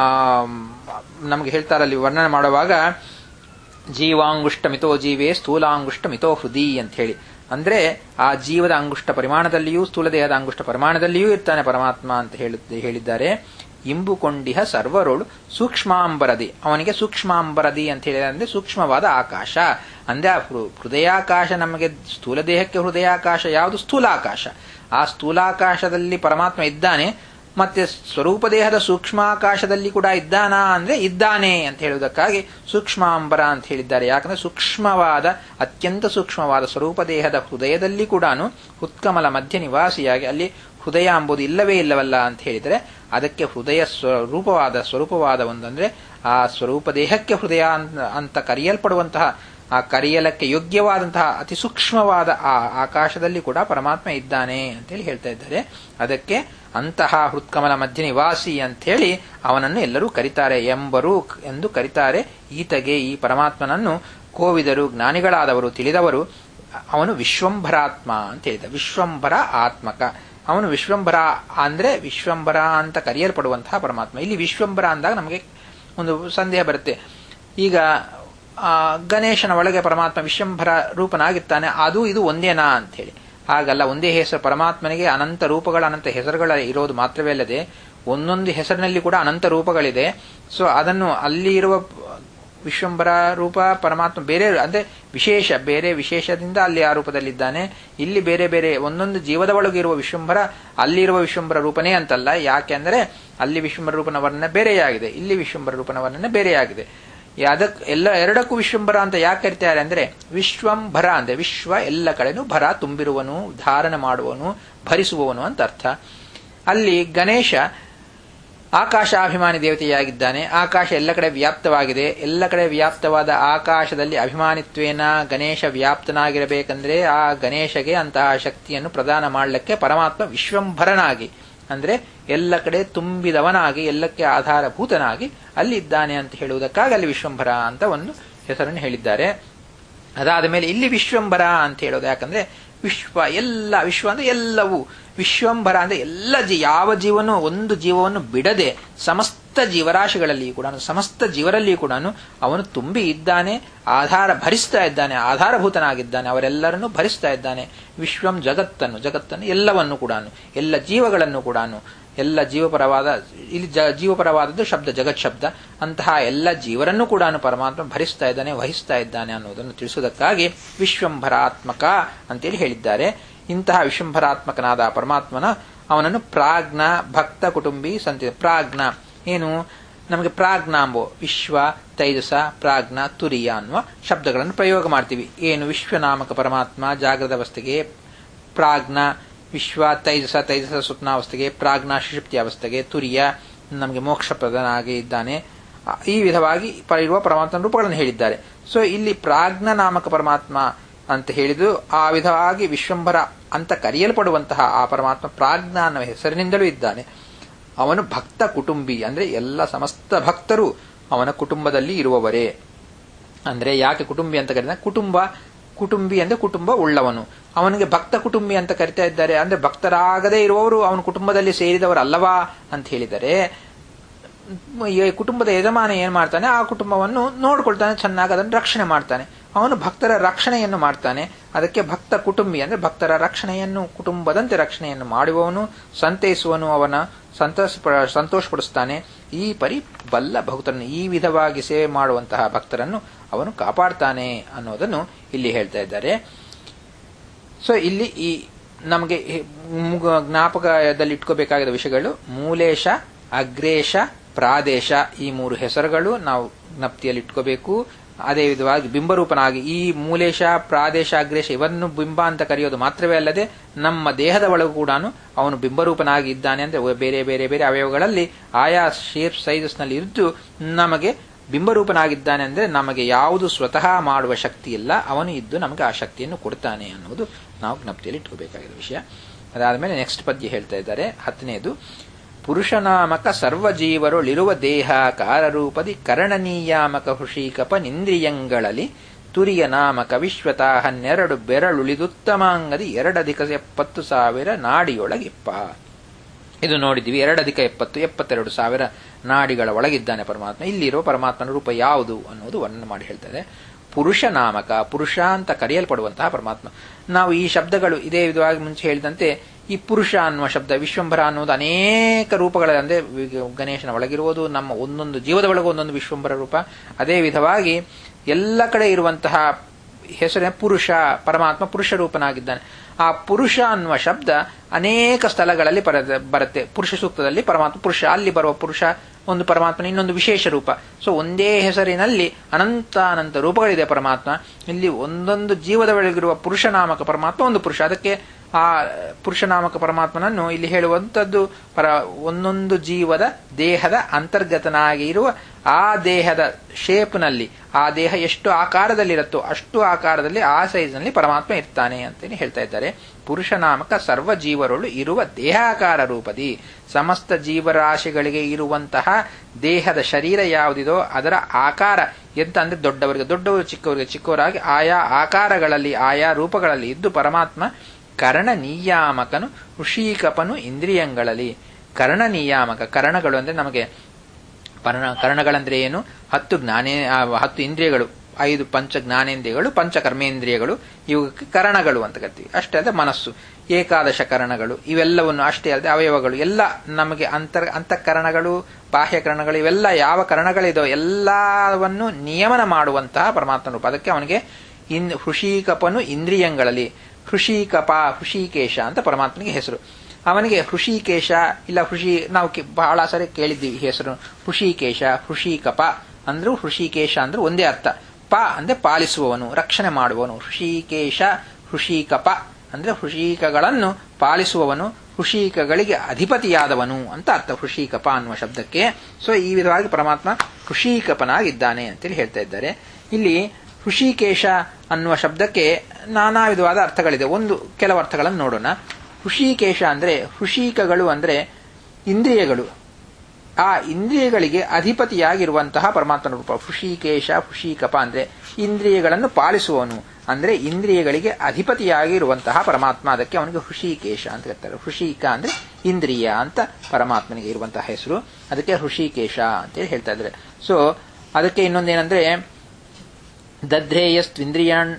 S1: ನಮಗೆ ಹೇಳ್ತಾರಲ್ಲಿ ವರ್ಣನೆ ಮಾಡುವಾಗ ಜೀವಾಂಗುಷ್ಟ ಮಿತೋ ಜೀವೇ ಸ್ಥೂಲಾಂಗುಷ್ಟ ಮಿತೋ ಹೃದಿ ಅಂತ ಹೇಳಿ ಅಂದ್ರೆ ಆ ಜೀವದ ಅಂಗುಷ್ಟ ಪರಿಮಾಣದಲ್ಲಿಯೂ ಸ್ಥೂಲ ದೇಹದ ಅಂಗುಷ್ಟ ಪರಿಮಾಣದಲ್ಲಿಯೂ ಇರ್ತಾನೆ ಪರಮಾತ್ಮ ಅಂತ ಹೇಳಿದ್ದಾರೆ ಇಂಬುಕೊಂಡಿಹ ಸರ್ವರೋಳು ಸೂಕ್ಷ್ಮಾಂಬರದಿ ಅವನಿಗೆ ಸೂಕ್ಷ್ಮಾಂಬರದಿ ಅಂತ ಹೇಳಿದ್ರೆ ಅಂದ್ರೆ ಸೂಕ್ಷ್ಮವಾದ ಆಕಾಶ ಅಂದ್ರೆ ಆ ಹೃದಯಾಕಾಶ ನಮಗೆ ಸ್ಥೂಲ ದೇಹಕ್ಕೆ ಹೃದಯಾಕಾಶ ಯಾವುದು ಸ್ಥೂಲಾಕಾಶ ಆ ಸ್ಥೂಲಾಕಾಶದಲ್ಲಿ ಪರಮಾತ್ಮ ಇದ್ದಾನೆ ಮತ್ತೆ ಸ್ವರೂಪ ದೇಹದ ಸೂಕ್ಷ್ಮಾಕಾಶದಲ್ಲಿ ಕೂಡ ಇದ್ದಾನಾ ಅಂದ್ರೆ ಇದ್ದಾನೆ ಅಂತ ಹೇಳುವುದಕ್ಕಾಗಿ ಸೂಕ್ಷ್ಮಾಂಬರ ಅಂತ ಹೇಳಿದ್ದಾರೆ ಯಾಕಂದ್ರೆ ಸೂಕ್ಷ್ಮವಾದ ಅತ್ಯಂತ ಸೂಕ್ಷ್ಮವಾದ ಸ್ವರೂಪ ದೇಹದ ಹೃದಯದಲ್ಲಿ ಕೂಡ ಉತ್ಕಮಲ ಮಧ್ಯ ನಿವಾಸಿಯಾಗಿ ಅಲ್ಲಿ ಹೃದಯ ಎಂಬುದು ಇಲ್ಲವೇ ಇಲ್ಲವಲ್ಲ ಅಂತ ಹೇಳಿದರೆ ಅದಕ್ಕೆ ಹೃದಯ ಸ್ವರೂಪವಾದ ಸ್ವರೂಪವಾದ ಒಂದಂದ್ರೆ ಆ ಸ್ವರೂಪ ದೇಹಕ್ಕೆ ಹೃದಯ ಅಂತ ಕರೆಯಲ್ಪಡುವಂತಹ ಆ ಕರೆಯಲಕ್ಕೆ ಯೋಗ್ಯವಾದಂತಹ ಅತಿ ಸೂಕ್ಷ್ಮವಾದ ಆ ಆಕಾಶದಲ್ಲಿ ಕೂಡ ಪರಮಾತ್ಮ ಇದ್ದಾನೆ ಅಂತೇಳಿ ಹೇಳ್ತಾ ಇದ್ದಾರೆ ಅದಕ್ಕೆ ಅಂತಹ ಹೃತ್ಕಮಲ ಮಧ್ಯ ನಿವಾಸಿ ಅಂಥೇಳಿ ಅವನನ್ನು ಎಲ್ಲರೂ ಕರೀತಾರೆ ಎಂಬರು ಎಂದು ಕರೀತಾರೆ ಈತಗೆ ಈ ಪರಮಾತ್ಮನನ್ನು ಕೋವಿದರು ಜ್ಞಾನಿಗಳಾದವರು ತಿಳಿದವರು ಅವನು ವಿಶ್ವಂಭರಾತ್ಮ ಅಂತ ಹೇಳಿದ ವಿಶ್ವಂಭರ ಆತ್ಮಕ ಅವನು ವಿಶ್ವಂಭರ ಅಂದ್ರೆ ವಿಶ್ವಂಭರ ಅಂತ ಕರೆಯಲ್ಪಡುವಂತಹ ಪರಮಾತ್ಮ ಇಲ್ಲಿ ವಿಶ್ವಂಭರ ಅಂದಾಗ ನಮಗೆ ಒಂದು ಸಂದೇಹ ಬರುತ್ತೆ ಈಗ ಗಣೇಶನ ಒಳಗೆ ಪರಮಾತ್ಮ ವಿಶ್ವಂಭರ ರೂಪನಾಗಿರ್ತಾನೆ ಅದು ಇದು ಒಂದೇನಾ ಅಂತ ಹೇಳಿ ಹಾಗಲ್ಲ ಒಂದೇ ಹೆಸರು ಪರಮಾತ್ಮನಿಗೆ ಅನಂತ ರೂಪಗಳ ಅನಂತ ಹೆಸರುಗಳ ಇರೋದು ಮಾತ್ರವೇ ಅಲ್ಲದೆ ಒಂದೊಂದು ಹೆಸರಿನಲ್ಲಿ ಕೂಡ ಅನಂತ ರೂಪಗಳಿದೆ ಸೊ ಅದನ್ನು ಅಲ್ಲಿ ಇರುವ ವಿಶ್ವಂಬರ ರೂಪ ಪರಮಾತ್ಮ ಬೇರೆ ಅಂದ್ರೆ ವಿಶೇಷ ಬೇರೆ ವಿಶೇಷದಿಂದ ಅಲ್ಲಿ ಆ ರೂಪದಲ್ಲಿದ್ದಾನೆ ಇಲ್ಲಿ ಬೇರೆ ಬೇರೆ ಒಂದೊಂದು ಜೀವದ ಒಳಗಿರುವ ವಿಶ್ವಂಬರ ಅಲ್ಲಿರುವ ವಿಶ್ವಂಬರ ರೂಪನೇ ಅಂತಲ್ಲ ಯಾಕೆಂದ್ರೆ ಅಲ್ಲಿ ವಿಶ್ವಂಬರ ರೂಪನ ವರ್ಣನೆ ಬೇರೆಯಾಗಿದೆ ಇಲ್ಲಿ ವಿಶ್ವಂಬರ ರೂಪನ ವರ್ಣನೆ ಬೇರೆಯಾಗಿದೆ ಅದಕ್ ಎಲ್ಲ ಎರಡಕ್ಕೂ ವಿಶ್ವಂಬರ ಅಂತ ಯಾಕೆ ಕರಿತಾರೆ ಅಂದ್ರೆ ವಿಶ್ವಂಭರ ಅಂದ್ರೆ ವಿಶ್ವ ಎಲ್ಲ ಕಡೆನೂ ಭರ ತುಂಬಿರುವನು ಧಾರಣ ಮಾಡುವನು ಭರಿಸುವವನು ಅಂತ ಅರ್ಥ ಅಲ್ಲಿ ಗಣೇಶ ಆಕಾಶಾಭಿಮಾನಿ ದೇವತೆಯಾಗಿದ್ದಾನೆ ಆಕಾಶ ಎಲ್ಲ ಕಡೆ ವ್ಯಾಪ್ತವಾಗಿದೆ ಎಲ್ಲ ಕಡೆ ವ್ಯಾಪ್ತವಾದ ಆಕಾಶದಲ್ಲಿ ಅಭಿಮಾನಿತ್ವೇನ ಗಣೇಶ ವ್ಯಾಪ್ತನಾಗಿರಬೇಕಂದ್ರೆ ಆ ಗಣೇಶಗೆ ಅಂತಹ ಶಕ್ತಿಯನ್ನು ಪ್ರದಾನ ಮಾಡಲಿಕ್ಕೆ ಪರಮಾತ್ಮ ವಿಶ್ವಂಭರನಾಗಿ ಅಂದ್ರೆ ಎಲ್ಲ ಕಡೆ ತುಂಬಿದವನಾಗಿ ಎಲ್ಲಕ್ಕೆ ಆಧಾರಭೂತನಾಗಿ ಅಲ್ಲಿ ಇದ್ದಾನೆ ಅಂತ ಹೇಳುವುದಕ್ಕಾಗಿ ಅಲ್ಲಿ ವಿಶ್ವಂಭರ ಅಂತ ಒಂದು ಹೆಸರನ್ನು ಹೇಳಿದ್ದಾರೆ ಅದಾದ ಮೇಲೆ ಇಲ್ಲಿ ವಿಶ್ವಂಭರ ಅಂತ ಹೇಳೋದು ಯಾಕಂದ್ರೆ ವಿಶ್ವ ಎಲ್ಲ ವಿಶ್ವ ಅಂದ್ರೆ ಎಲ್ಲವೂ ವಿಶ್ವಂಭರ ಅಂದ್ರೆ ಎಲ್ಲ ಜೀ ಯಾವ ಜೀವನು ಒಂದು ಜೀವವನ್ನು ಬಿಡದೆ ಸಮಸ್ತ ಜೀವರಾಶಿಗಳಲ್ಲಿ ಕೂಡ ಸಮಸ್ತ ಜೀವರಲ್ಲಿ ಕೂಡ ಅವನು ತುಂಬಿ ಇದ್ದಾನೆ ಆಧಾರ ಭರಿಸ್ತಾ ಇದ್ದಾನೆ ಆಧಾರಭೂತನಾಗಿದ್ದಾನೆ ಅವರೆಲ್ಲರನ್ನು ಭರಿಸ್ತಾ ಇದ್ದಾನೆ ವಿಶ್ವಂ ಜಗತ್ತನ್ನು ಜಗತ್ತನ್ನು ಎಲ್ಲವನ್ನು ಕೂಡ ಎಲ್ಲ ಜೀವಗಳನ್ನು ಕೂಡ ಎಲ್ಲ ಜೀವಪರವಾದ ಇಲ್ಲಿ ಜ ಜೀವಪರವಾದದ್ದು ಶಬ್ದ ಜಗತ್ ಶಬ್ದ ಅಂತಹ ಎಲ್ಲ ಜೀವರನ್ನು ಕೂಡ ಪರಮಾತ್ಮ ಭರಿಸ್ತಾ ಇದ್ದಾನೆ ವಹಿಸ್ತಾ ಇದ್ದಾನೆ ಅನ್ನೋದನ್ನು ತಿಳಿಸುವುದಕ್ಕಾಗಿ ವಿಶ್ವಂಭರಾತ್ಮಕ ಅಂತೇಳಿ ಹೇಳಿದ್ದಾರೆ ಇಂತಹ ವಿಶ್ವಂಭರಾತ್ಮಕನಾದ ಪರಮಾತ್ಮನ ಅವನನ್ನು ಪ್ರಾಜ್ಞ ಭಕ್ತ ಕುಟುಂಬಿ ಸಂತಿ ಪ್ರಾಜ್ಞ ಏನು ನಮಗೆ ಪ್ರಾಜ್ಞ ಎಂಬೋ ವಿಶ್ವ ತೈಜಸ ಪ್ರಾಜ್ಞ ತುರಿಯ ಅನ್ನುವ ಶಬ್ದಗಳನ್ನು ಪ್ರಯೋಗ ಮಾಡ್ತೀವಿ ಏನು ವಿಶ್ವನಾಮಕ ಪರಮಾತ್ಮ ಜಾಗೃತ ಅವಸ್ಥೆಗೆ ಪ್ರಾಜ್ಞ ವಿಶ್ವ ತೈಜಸ ತೈಜಸ ಸ್ವಪ್ನಾವಸ್ಥೆಗೆ ಪ್ರಾಜ್ಞ ಸುಷುಪ್ತಿ ಅವಸ್ಥೆಗೆ ತುರಿಯ ನಮಗೆ ಮೋಕ್ಷಪ್ರದನಾಗಿ ಇದ್ದಾನೆ ಆ, ಈ ವಿಧವಾಗಿ ಪ- ಇರುವ ಪರಮಾತ್ಮನ ರೂಪಗಳನ್ನು ಹೇಳಿದ್ದಾರೆ ಸೊ ಇಲ್ಲಿ ಪ್ರಾಜ್ಞ ನಾಮಕ ಪರಮಾತ್ಮ ಅಂತ ಹೇಳಿದು ಆ ವಿಧವಾಗಿ ವಿಶ್ವಂಭರ ಅಂತ ಕರೆಯಲ್ಪಡುವಂತಹ ಆ ಪರಮಾತ್ಮ ಪ್ರಾಜ್ಞ ಅನ್ನುವ ಹೆಸರಿನಿಂದಲೂ ಇದ್ದಾನೆ ಅವನು ಭಕ್ತ ಕುಟುಂಬಿ ಅಂದ್ರೆ ಎಲ್ಲ ಸಮಸ್ತ ಭಕ್ತರು ಅವನ ಕುಟುಂಬದಲ್ಲಿ ಇರುವವರೇ ಅಂದ್ರೆ ಯಾಕೆ ಕುಟುಂಬಿ ಅಂತ ಕರೀತಾರೆ ಕುಟುಂಬ ಕುಟುಂಬಿ ಅಂದ್ರೆ ಕುಟುಂಬ ಉಳ್ಳವನು ಅವನಿಗೆ ಭಕ್ತ ಕುಟುಂಬಿ ಅಂತ ಕರಿತಾ ಇದ್ದಾರೆ ಅಂದ್ರೆ ಭಕ್ತರಾಗದೇ ಇರುವವರು ಅವನ ಕುಟುಂಬದಲ್ಲಿ ಸೇರಿದವರಲ್ಲವಾ ಅಂತ ಹೇಳಿದರೆ ಈ ಕುಟುಂಬದ ಯಜಮಾನ ಏನ್ ಮಾಡ್ತಾನೆ ಆ ಕುಟುಂಬವನ್ನು ನೋಡ್ಕೊಳ್ತಾನೆ ಚೆನ್ನಾಗಿ ಅದನ್ನು ರಕ್ಷಣೆ ಮಾಡ್ತಾನೆ ಅವನು ಭಕ್ತರ ರಕ್ಷಣೆಯನ್ನು ಮಾಡ್ತಾನೆ ಅದಕ್ಕೆ ಭಕ್ತ ಕುಟುಂಬಿ ಅಂದ್ರೆ ಭಕ್ತರ ರಕ್ಷಣೆಯನ್ನು ಕುಟುಂಬದಂತೆ ರಕ್ಷಣೆಯನ್ನು ಮಾಡುವವನು ಸಂತೈಸುವನು ಅವನ ಸಂತೋಷ ಸಂತೋಷಪಡಿಸ್ತಾನೆ ಈ ಪರಿ ಬಲ್ಲ ಭಕ್ತರನ್ನು ಈ ವಿಧವಾಗಿ ಸೇವೆ ಮಾಡುವಂತಹ ಭಕ್ತರನ್ನು ಅವನು ಕಾಪಾಡ್ತಾನೆ ಅನ್ನೋದನ್ನು ಇಲ್ಲಿ ಹೇಳ್ತಾ ಇದ್ದಾರೆ ಸೊ ಇಲ್ಲಿ ಈ ನಮಗೆ ಜ್ಞಾಪಕದಲ್ಲಿ ಇಟ್ಕೋಬೇಕಾಗಿದ್ದ ವಿಷಯಗಳು ಮೂಲೇಶ ಅಗ್ರೇಶ ಪ್ರಾದೇಶ ಈ ಮೂರು ಹೆಸರುಗಳು ನಾವು ಜ್ಞಪ್ತಿಯಲ್ಲಿ ಇಟ್ಕೋಬೇಕು ಅದೇ ವಿಧವಾಗಿ ಬಿಂಬರೂಪನಾಗಿ ಈ ಮೂಲೇಶ ಪ್ರಾದೇಶ ಅಗ್ರೇಶ ಇವನ್ನು ಬಿಂಬ ಅಂತ ಕರೆಯೋದು ಮಾತ್ರವೇ ಅಲ್ಲದೆ ನಮ್ಮ ದೇಹದ ಒಳಗೂ ಕೂಡ ಅವನು ಬಿಂಬರೂಪನಾಗಿ ಇದ್ದಾನೆ ಅಂದ್ರೆ ಬೇರೆ ಬೇರೆ ಬೇರೆ ಅವಯವಗಳಲ್ಲಿ ಆಯಾ ಶೇಪ್ ಸೈಜಸ್ ನಲ್ಲಿ ಇದ್ದು ನಮಗೆ ಬಿಂಬರೂಪನಾಗಿದ್ದಾನೆ ಅಂದ್ರೆ ನಮಗೆ ಯಾವುದು ಸ್ವತಃ ಮಾಡುವ ಶಕ್ತಿ ಇಲ್ಲ ಅವನು ಇದ್ದು ನಮಗೆ ಆ ಶಕ್ತಿಯನ್ನು ಕೊಡ್ತಾನೆ ಅನ್ನೋದು ನಾವು ಜ್ಞಪ್ತಿಯಲ್ಲಿ ಇಟ್ಕೋಬೇಕಾಗಿರೋ ವಿಷಯ ಅದಾದಮೇಲೆ ನೆಕ್ಸ್ಟ್ ಪದ್ಯ ಹೇಳ್ತಾ ಇದ್ದಾರೆ ಹತ್ತನೇದು ಪುರುಷನಾಮಕ ಸರ್ವಜೀವರೊಳಿರುವ ದೇಹ ಕಾರರೂಪದಿ ಕರಣನೀಯಾಮಕ ಹೃಷಿಕಪ ನಿಂದ್ರಿಯಂಗಳಲ್ಲಿ ತುರಿಯ ನಾಮಕ ವಿಶ್ವತ ಹನ್ನೆರಡು ಬೆರಳುಳಿದುತ್ತಮಾಂಗದಿ ಎರಡಧಿಕ ಎಪ್ಪತ್ತು ಸಾವಿರ ನಾಡಿಯೊಳಗಿಪ್ಪ ಇದು ನೋಡಿದ್ವಿ ಎರಡಧಿಕ ಎಪ್ಪತ್ತು ಎಪ್ಪತ್ತೆರಡು ಸಾವಿರ ನಾಡಿಗಳ ಒಳಗಿದ್ದಾನೆ ಪರಮಾತ್ಮ ಇಲ್ಲಿರೋ ಪರಮಾತ್ಮನ ರೂಪ ಯಾವುದು ಅನ್ನೋದು ವರ್ಣನೆ ಮಾಡಿ ಹೇಳ್ತಾರೆ ಪುರುಷ ನಾಮಕ ಪುರುಷ ಅಂತ ಕರೆಯಲ್ಪಡುವಂತಹ ಪರಮಾತ್ಮ ನಾವು ಈ ಶಬ್ದಗಳು ಇದೇ ವಿಧವಾಗಿ ಮುಂಚೆ ಹೇಳಿದಂತೆ ಈ ಪುರುಷ ಅನ್ನುವ ಶಬ್ದ ವಿಶ್ವಂಭರ ಅನ್ನೋದು ಅನೇಕ ರೂಪಗಳ ಅಂದ್ರೆ ಗಣೇಶನ ಒಳಗಿರುವುದು ನಮ್ಮ ಒಂದೊಂದು ಜೀವದ ಒಳಗೆ ಒಂದೊಂದು ವಿಶ್ವಂಭರ ರೂಪ ಅದೇ ವಿಧವಾಗಿ ಎಲ್ಲ ಕಡೆ ಇರುವಂತಹ ಹೆಸರಿನ ಪುರುಷ ಪರಮಾತ್ಮ ಪುರುಷ ರೂಪನಾಗಿದ್ದಾನೆ ಆ ಪುರುಷ ಅನ್ನುವ ಶಬ್ದ ಅನೇಕ ಸ್ಥಳಗಳಲ್ಲಿ ಬರುತ್ತೆ ಪುರುಷ ಸೂಕ್ತದಲ್ಲಿ ಪರಮಾತ್ಮ ಪುರುಷ ಅಲ್ಲಿ ಬರುವ ಪುರುಷ ಒಂದು ಪರಮಾತ್ಮನ ಇನ್ನೊಂದು ವಿಶೇಷ ರೂಪ ಸೊ ಒಂದೇ ಹೆಸರಿನಲ್ಲಿ ಅನಂತ ಅನಂತ ರೂಪಗಳಿದೆ ಪರಮಾತ್ಮ ಇಲ್ಲಿ ಒಂದೊಂದು ಜೀವದ ಒಳಗಿರುವ ಪುರುಷ ನಾಮಕ ಪರಮಾತ್ಮ ಒಂದು ಪುರುಷ ಅದಕ್ಕೆ ಆ ಪುರುಷನಾಮಕ ಪರಮಾತ್ಮನನ್ನು ಇಲ್ಲಿ ಹೇಳುವಂಥದ್ದು ಪರ ಒಂದೊಂದು ಜೀವದ ದೇಹದ ಅಂತರ್ಗತನಾಗಿ ಇರುವ ಆ ದೇಹದ ಶೇಪ್ನಲ್ಲಿ ಆ ದೇಹ ಎಷ್ಟು ಆಕಾರದಲ್ಲಿರುತ್ತೋ ಅಷ್ಟು ಆಕಾರದಲ್ಲಿ ಆ ಸೈಜ್ನಲ್ಲಿ ಪರಮಾತ್ಮ ಇರ್ತಾನೆ ಅಂತೇಳಿ ಹೇಳ್ತಾ ಇದ್ದಾರೆ ಪುರುಷನಾಮಕ ಸರ್ವ ಜೀವರೊಳು ಇರುವ ದೇಹಾಕಾರ ರೂಪದಿ ಸಮಸ್ತ ಜೀವರಾಶಿಗಳಿಗೆ ಇರುವಂತಹ ದೇಹದ ಶರೀರ ಯಾವುದಿದೋ ಅದರ ಆಕಾರ ಎಂತ ಅಂದ್ರೆ ದೊಡ್ಡವರಿಗೆ ದೊಡ್ಡವರು ಚಿಕ್ಕವರಿಗೆ ಚಿಕ್ಕವರಾಗಿ ಆಯಾ ಆಕಾರಗಳಲ್ಲಿ ಆಯಾ ರೂಪಗಳಲ್ಲಿ ಇದ್ದು ಪರಮಾತ್ಮ ಕರ್ಣ ನಿಯಾಮಕನು ಋಷಿಕಪನು ಇಂದ್ರಿಯಗಳಲ್ಲಿ ಕರ್ಣ ನಿಯಾಮಕ ಕರ್ಣಗಳು ಅಂದ್ರೆ ನಮಗೆ ಪರ್ಣ ಕರ್ಣಗಳಂದ್ರೆ ಏನು ಹತ್ತು ಜ್ಞಾನೇ ಹತ್ತು ಇಂದ್ರಿಯಗಳು ಐದು ಪಂಚ ಜ್ಞಾನೇಂದ್ರಿಯಗಳು ಪಂಚ ಕರ್ಮೇಂದ್ರಿಯಗಳು ಇವಕ್ಕೆ ಕರಣಗಳು ಅಂತ ಕರಿತೀವಿ ಅಷ್ಟೇ ಅಲ್ಲದೆ ಮನಸ್ಸು ಏಕಾದಶ ಕರಣಗಳು ಇವೆಲ್ಲವನ್ನು ಅಷ್ಟೇ ಅಲ್ಲದೆ ಅವಯವಗಳು ಎಲ್ಲ ನಮಗೆ ಅಂತರ್ ಅಂತಃಕರಣಗಳು ಬಾಹ್ಯಕರಣಗಳು ಇವೆಲ್ಲ ಯಾವ ಕರಣಗಳಿದೋ ಎಲ್ಲವನ್ನು ನಿಯಮನ ಮಾಡುವಂತಹ ಪರಮಾತ್ಮ ರೂಪ ಅದಕ್ಕೆ ಅವನಿಗೆ ಇನ್ ಹೃಷಿಕಪನು ಇಂದ್ರಿಯಗಳಲ್ಲಿ ಹೃಷಿಕಪ ಹೃಷಿಕೇಶ ಅಂತ ಪರಮಾತ್ಮನಿಗೆ ಹೆಸರು ಅವನಿಗೆ ಹೃಷಿಕೇಶ ಇಲ್ಲ ಹೃಷಿ ನಾವು ಬಹಳ ಸರಿ ಕೇಳಿದ್ದೀವಿ ಹೆಸರು ಹೃಷಿಕೇಶ ಹೃಷಿಕಪ ಅಂದ್ರೂ ಹೃಷಿಕೇಶ ಅಂದ್ರೆ ಒಂದೇ ಅರ್ಥ ಪ ಅಂದ್ರೆ ಪಾಲಿಸುವವನು ರಕ್ಷಣೆ ಮಾಡುವವನು ಹೃಷಿಕೇಶ ಹೃಷಿಕಪ ಅಂದ್ರೆ ಹೃಷಿಕಗಳನ್ನು ಪಾಲಿಸುವವನು ಹೃಷಿಕಗಳಿಗೆ ಅಧಿಪತಿಯಾದವನು ಅಂತ ಅರ್ಥ ಹೃಷಿಕಪ ಅನ್ನುವ ಶಬ್ದಕ್ಕೆ ಸೊ ಈ ವಿಧವಾಗಿ ಪರಮಾತ್ಮ ಹೃಷಿಕಪನಾಗಿದ್ದಾನೆ ಅಂತೇಳಿ ಹೇಳ್ತಾ ಇದ್ದಾರೆ ಇಲ್ಲಿ ಹೃಷಿಕೇಶ ಅನ್ನುವ ಶಬ್ದಕ್ಕೆ ನಾನಾ ವಿಧವಾದ ಅರ್ಥಗಳಿದೆ ಒಂದು ಕೆಲವು ಅರ್ಥಗಳನ್ನು ನೋಡೋಣ ಹೃಷಿಕೇಶ ಅಂದ್ರೆ ಹೃಷಿಕಗಳು ಅಂದ್ರೆ ಇಂದ್ರಿಯಗಳು ಆ ಇಂದ್ರಿಯಗಳಿಗೆ ಅಧಿಪತಿಯಾಗಿರುವಂತಹ ಪರಮಾತ್ಮನ ರೂಪ ಹೃಷಿಕೇಶ ಹೃಷಿಕಪ ಅಂದ್ರೆ ಇಂದ್ರಿಯಗಳನ್ನು ಪಾಲಿಸುವವನು ಅಂದ್ರೆ ಇಂದ್ರಿಯಗಳಿಗೆ ಅಧಿಪತಿಯಾಗಿರುವಂತಹ ಪರಮಾತ್ಮ ಅದಕ್ಕೆ ಅವನಿಗೆ ಹೃಷಿಕೇಶ ಅಂತ ಕರ್ತಾರೆ ಹೃಷಿಕ ಅಂದ್ರೆ ಇಂದ್ರಿಯ ಅಂತ ಪರಮಾತ್ಮನಿಗೆ ಇರುವಂತಹ ಹೆಸರು ಅದಕ್ಕೆ ಹೃಷಿಕೇಶ ಅಂತೇಳಿ ಹೇಳ್ತಾ ಇದ್ದಾರೆ ಸೊ ಅದಕ್ಕೆ ಇನ್ನೊಂದೇನಂದ್ರೆ ದಧ್ರೇಯಸ್ತ್ವಿಂದ್ರಿಯಾಣ್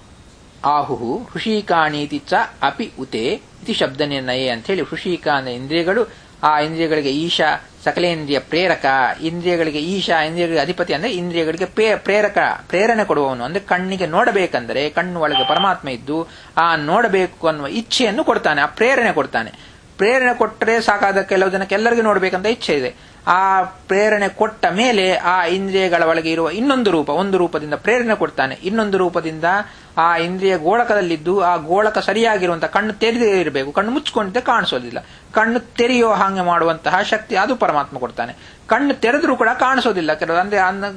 S1: ಆಹು ಹೃಷಿಕಾಣೀತಿ ಚ ಅಪಿ ಉತೆ ಇತಿ ಶಬ್ದ ನಿರ್ಣಯ ಅಂತ ಹೇಳಿ ಹೃಷಿಕ ಅಂದ್ರೆ ಇಂದ್ರಿಯಗಳು ಆ ಇಂದ್ರಿಯಗಳಿಗೆ ಈಶಾ ಸಕಲೇಂದ್ರಿಯ ಪ್ರೇರಕ ಇಂದ್ರಿಯಗಳಿಗೆ ಈಶಾ ಇಂದ್ರಿಯಗಳಿಗೆ ಅಧಿಪತಿ ಅಂದ್ರೆ ಇಂದ್ರಿಯಗಳಿಗೆ ಪ್ರೇರಕ ಪ್ರೇರಣೆ ಕೊಡುವವನು ಅಂದ್ರೆ ಕಣ್ಣಿಗೆ ನೋಡಬೇಕಂದ್ರೆ ಕಣ್ಣು ಒಳಗೆ ಪರಮಾತ್ಮ ಇದ್ದು ಆ ನೋಡಬೇಕು ಅನ್ನುವ ಇಚ್ಛೆಯನ್ನು ಕೊಡ್ತಾನೆ ಆ ಪ್ರೇರಣೆ ಕೊಡ್ತಾನೆ ಪ್ರೇರಣೆ ಕೊಟ್ಟರೆ ಸಾಕಾದ ಕೆಲವು ಜನಕ್ಕೆ ಎಲ್ಲರಿಗೂ ನೋಡ್ಬೇಕಂತ ಇಚ್ಛೆ ಇದೆ ಆ ಪ್ರೇರಣೆ ಕೊಟ್ಟ ಮೇಲೆ ಆ ಇಂದ್ರಿಯಗಳ ಒಳಗೆ ಇರುವ ಇನ್ನೊಂದು ರೂಪ ಒಂದು ರೂಪದಿಂದ ಪ್ರೇರಣೆ ಕೊಡ್ತಾನೆ ಇನ್ನೊಂದು ರೂಪದಿಂದ ಆ ಇಂದ್ರಿಯ ಗೋಳಕದಲ್ಲಿದ್ದು ಆ ಗೋಳಕ ಸರಿಯಾಗಿರುವಂತಹ ಕಣ್ಣು ತೆರೆದೇ ಇರಬೇಕು ಕಣ್ಣು ಮುಚ್ಕೊಂಡಿದ್ದೆ ಕಾಣಿಸೋದಿಲ್ಲ ಕಣ್ಣು ತೆರೆಯೋ ಹಾಗೆ ಮಾಡುವಂತಹ ಶಕ್ತಿ ಅದು ಪರಮಾತ್ಮ ಕೊಡ್ತಾನೆ ಕಣ್ಣು ತೆರೆದ್ರೂ ಕೂಡ ಕಾಣಿಸೋದಿಲ್ಲ ಕೆಲವು ಅಂದ್ರೆ ಅನ್ನ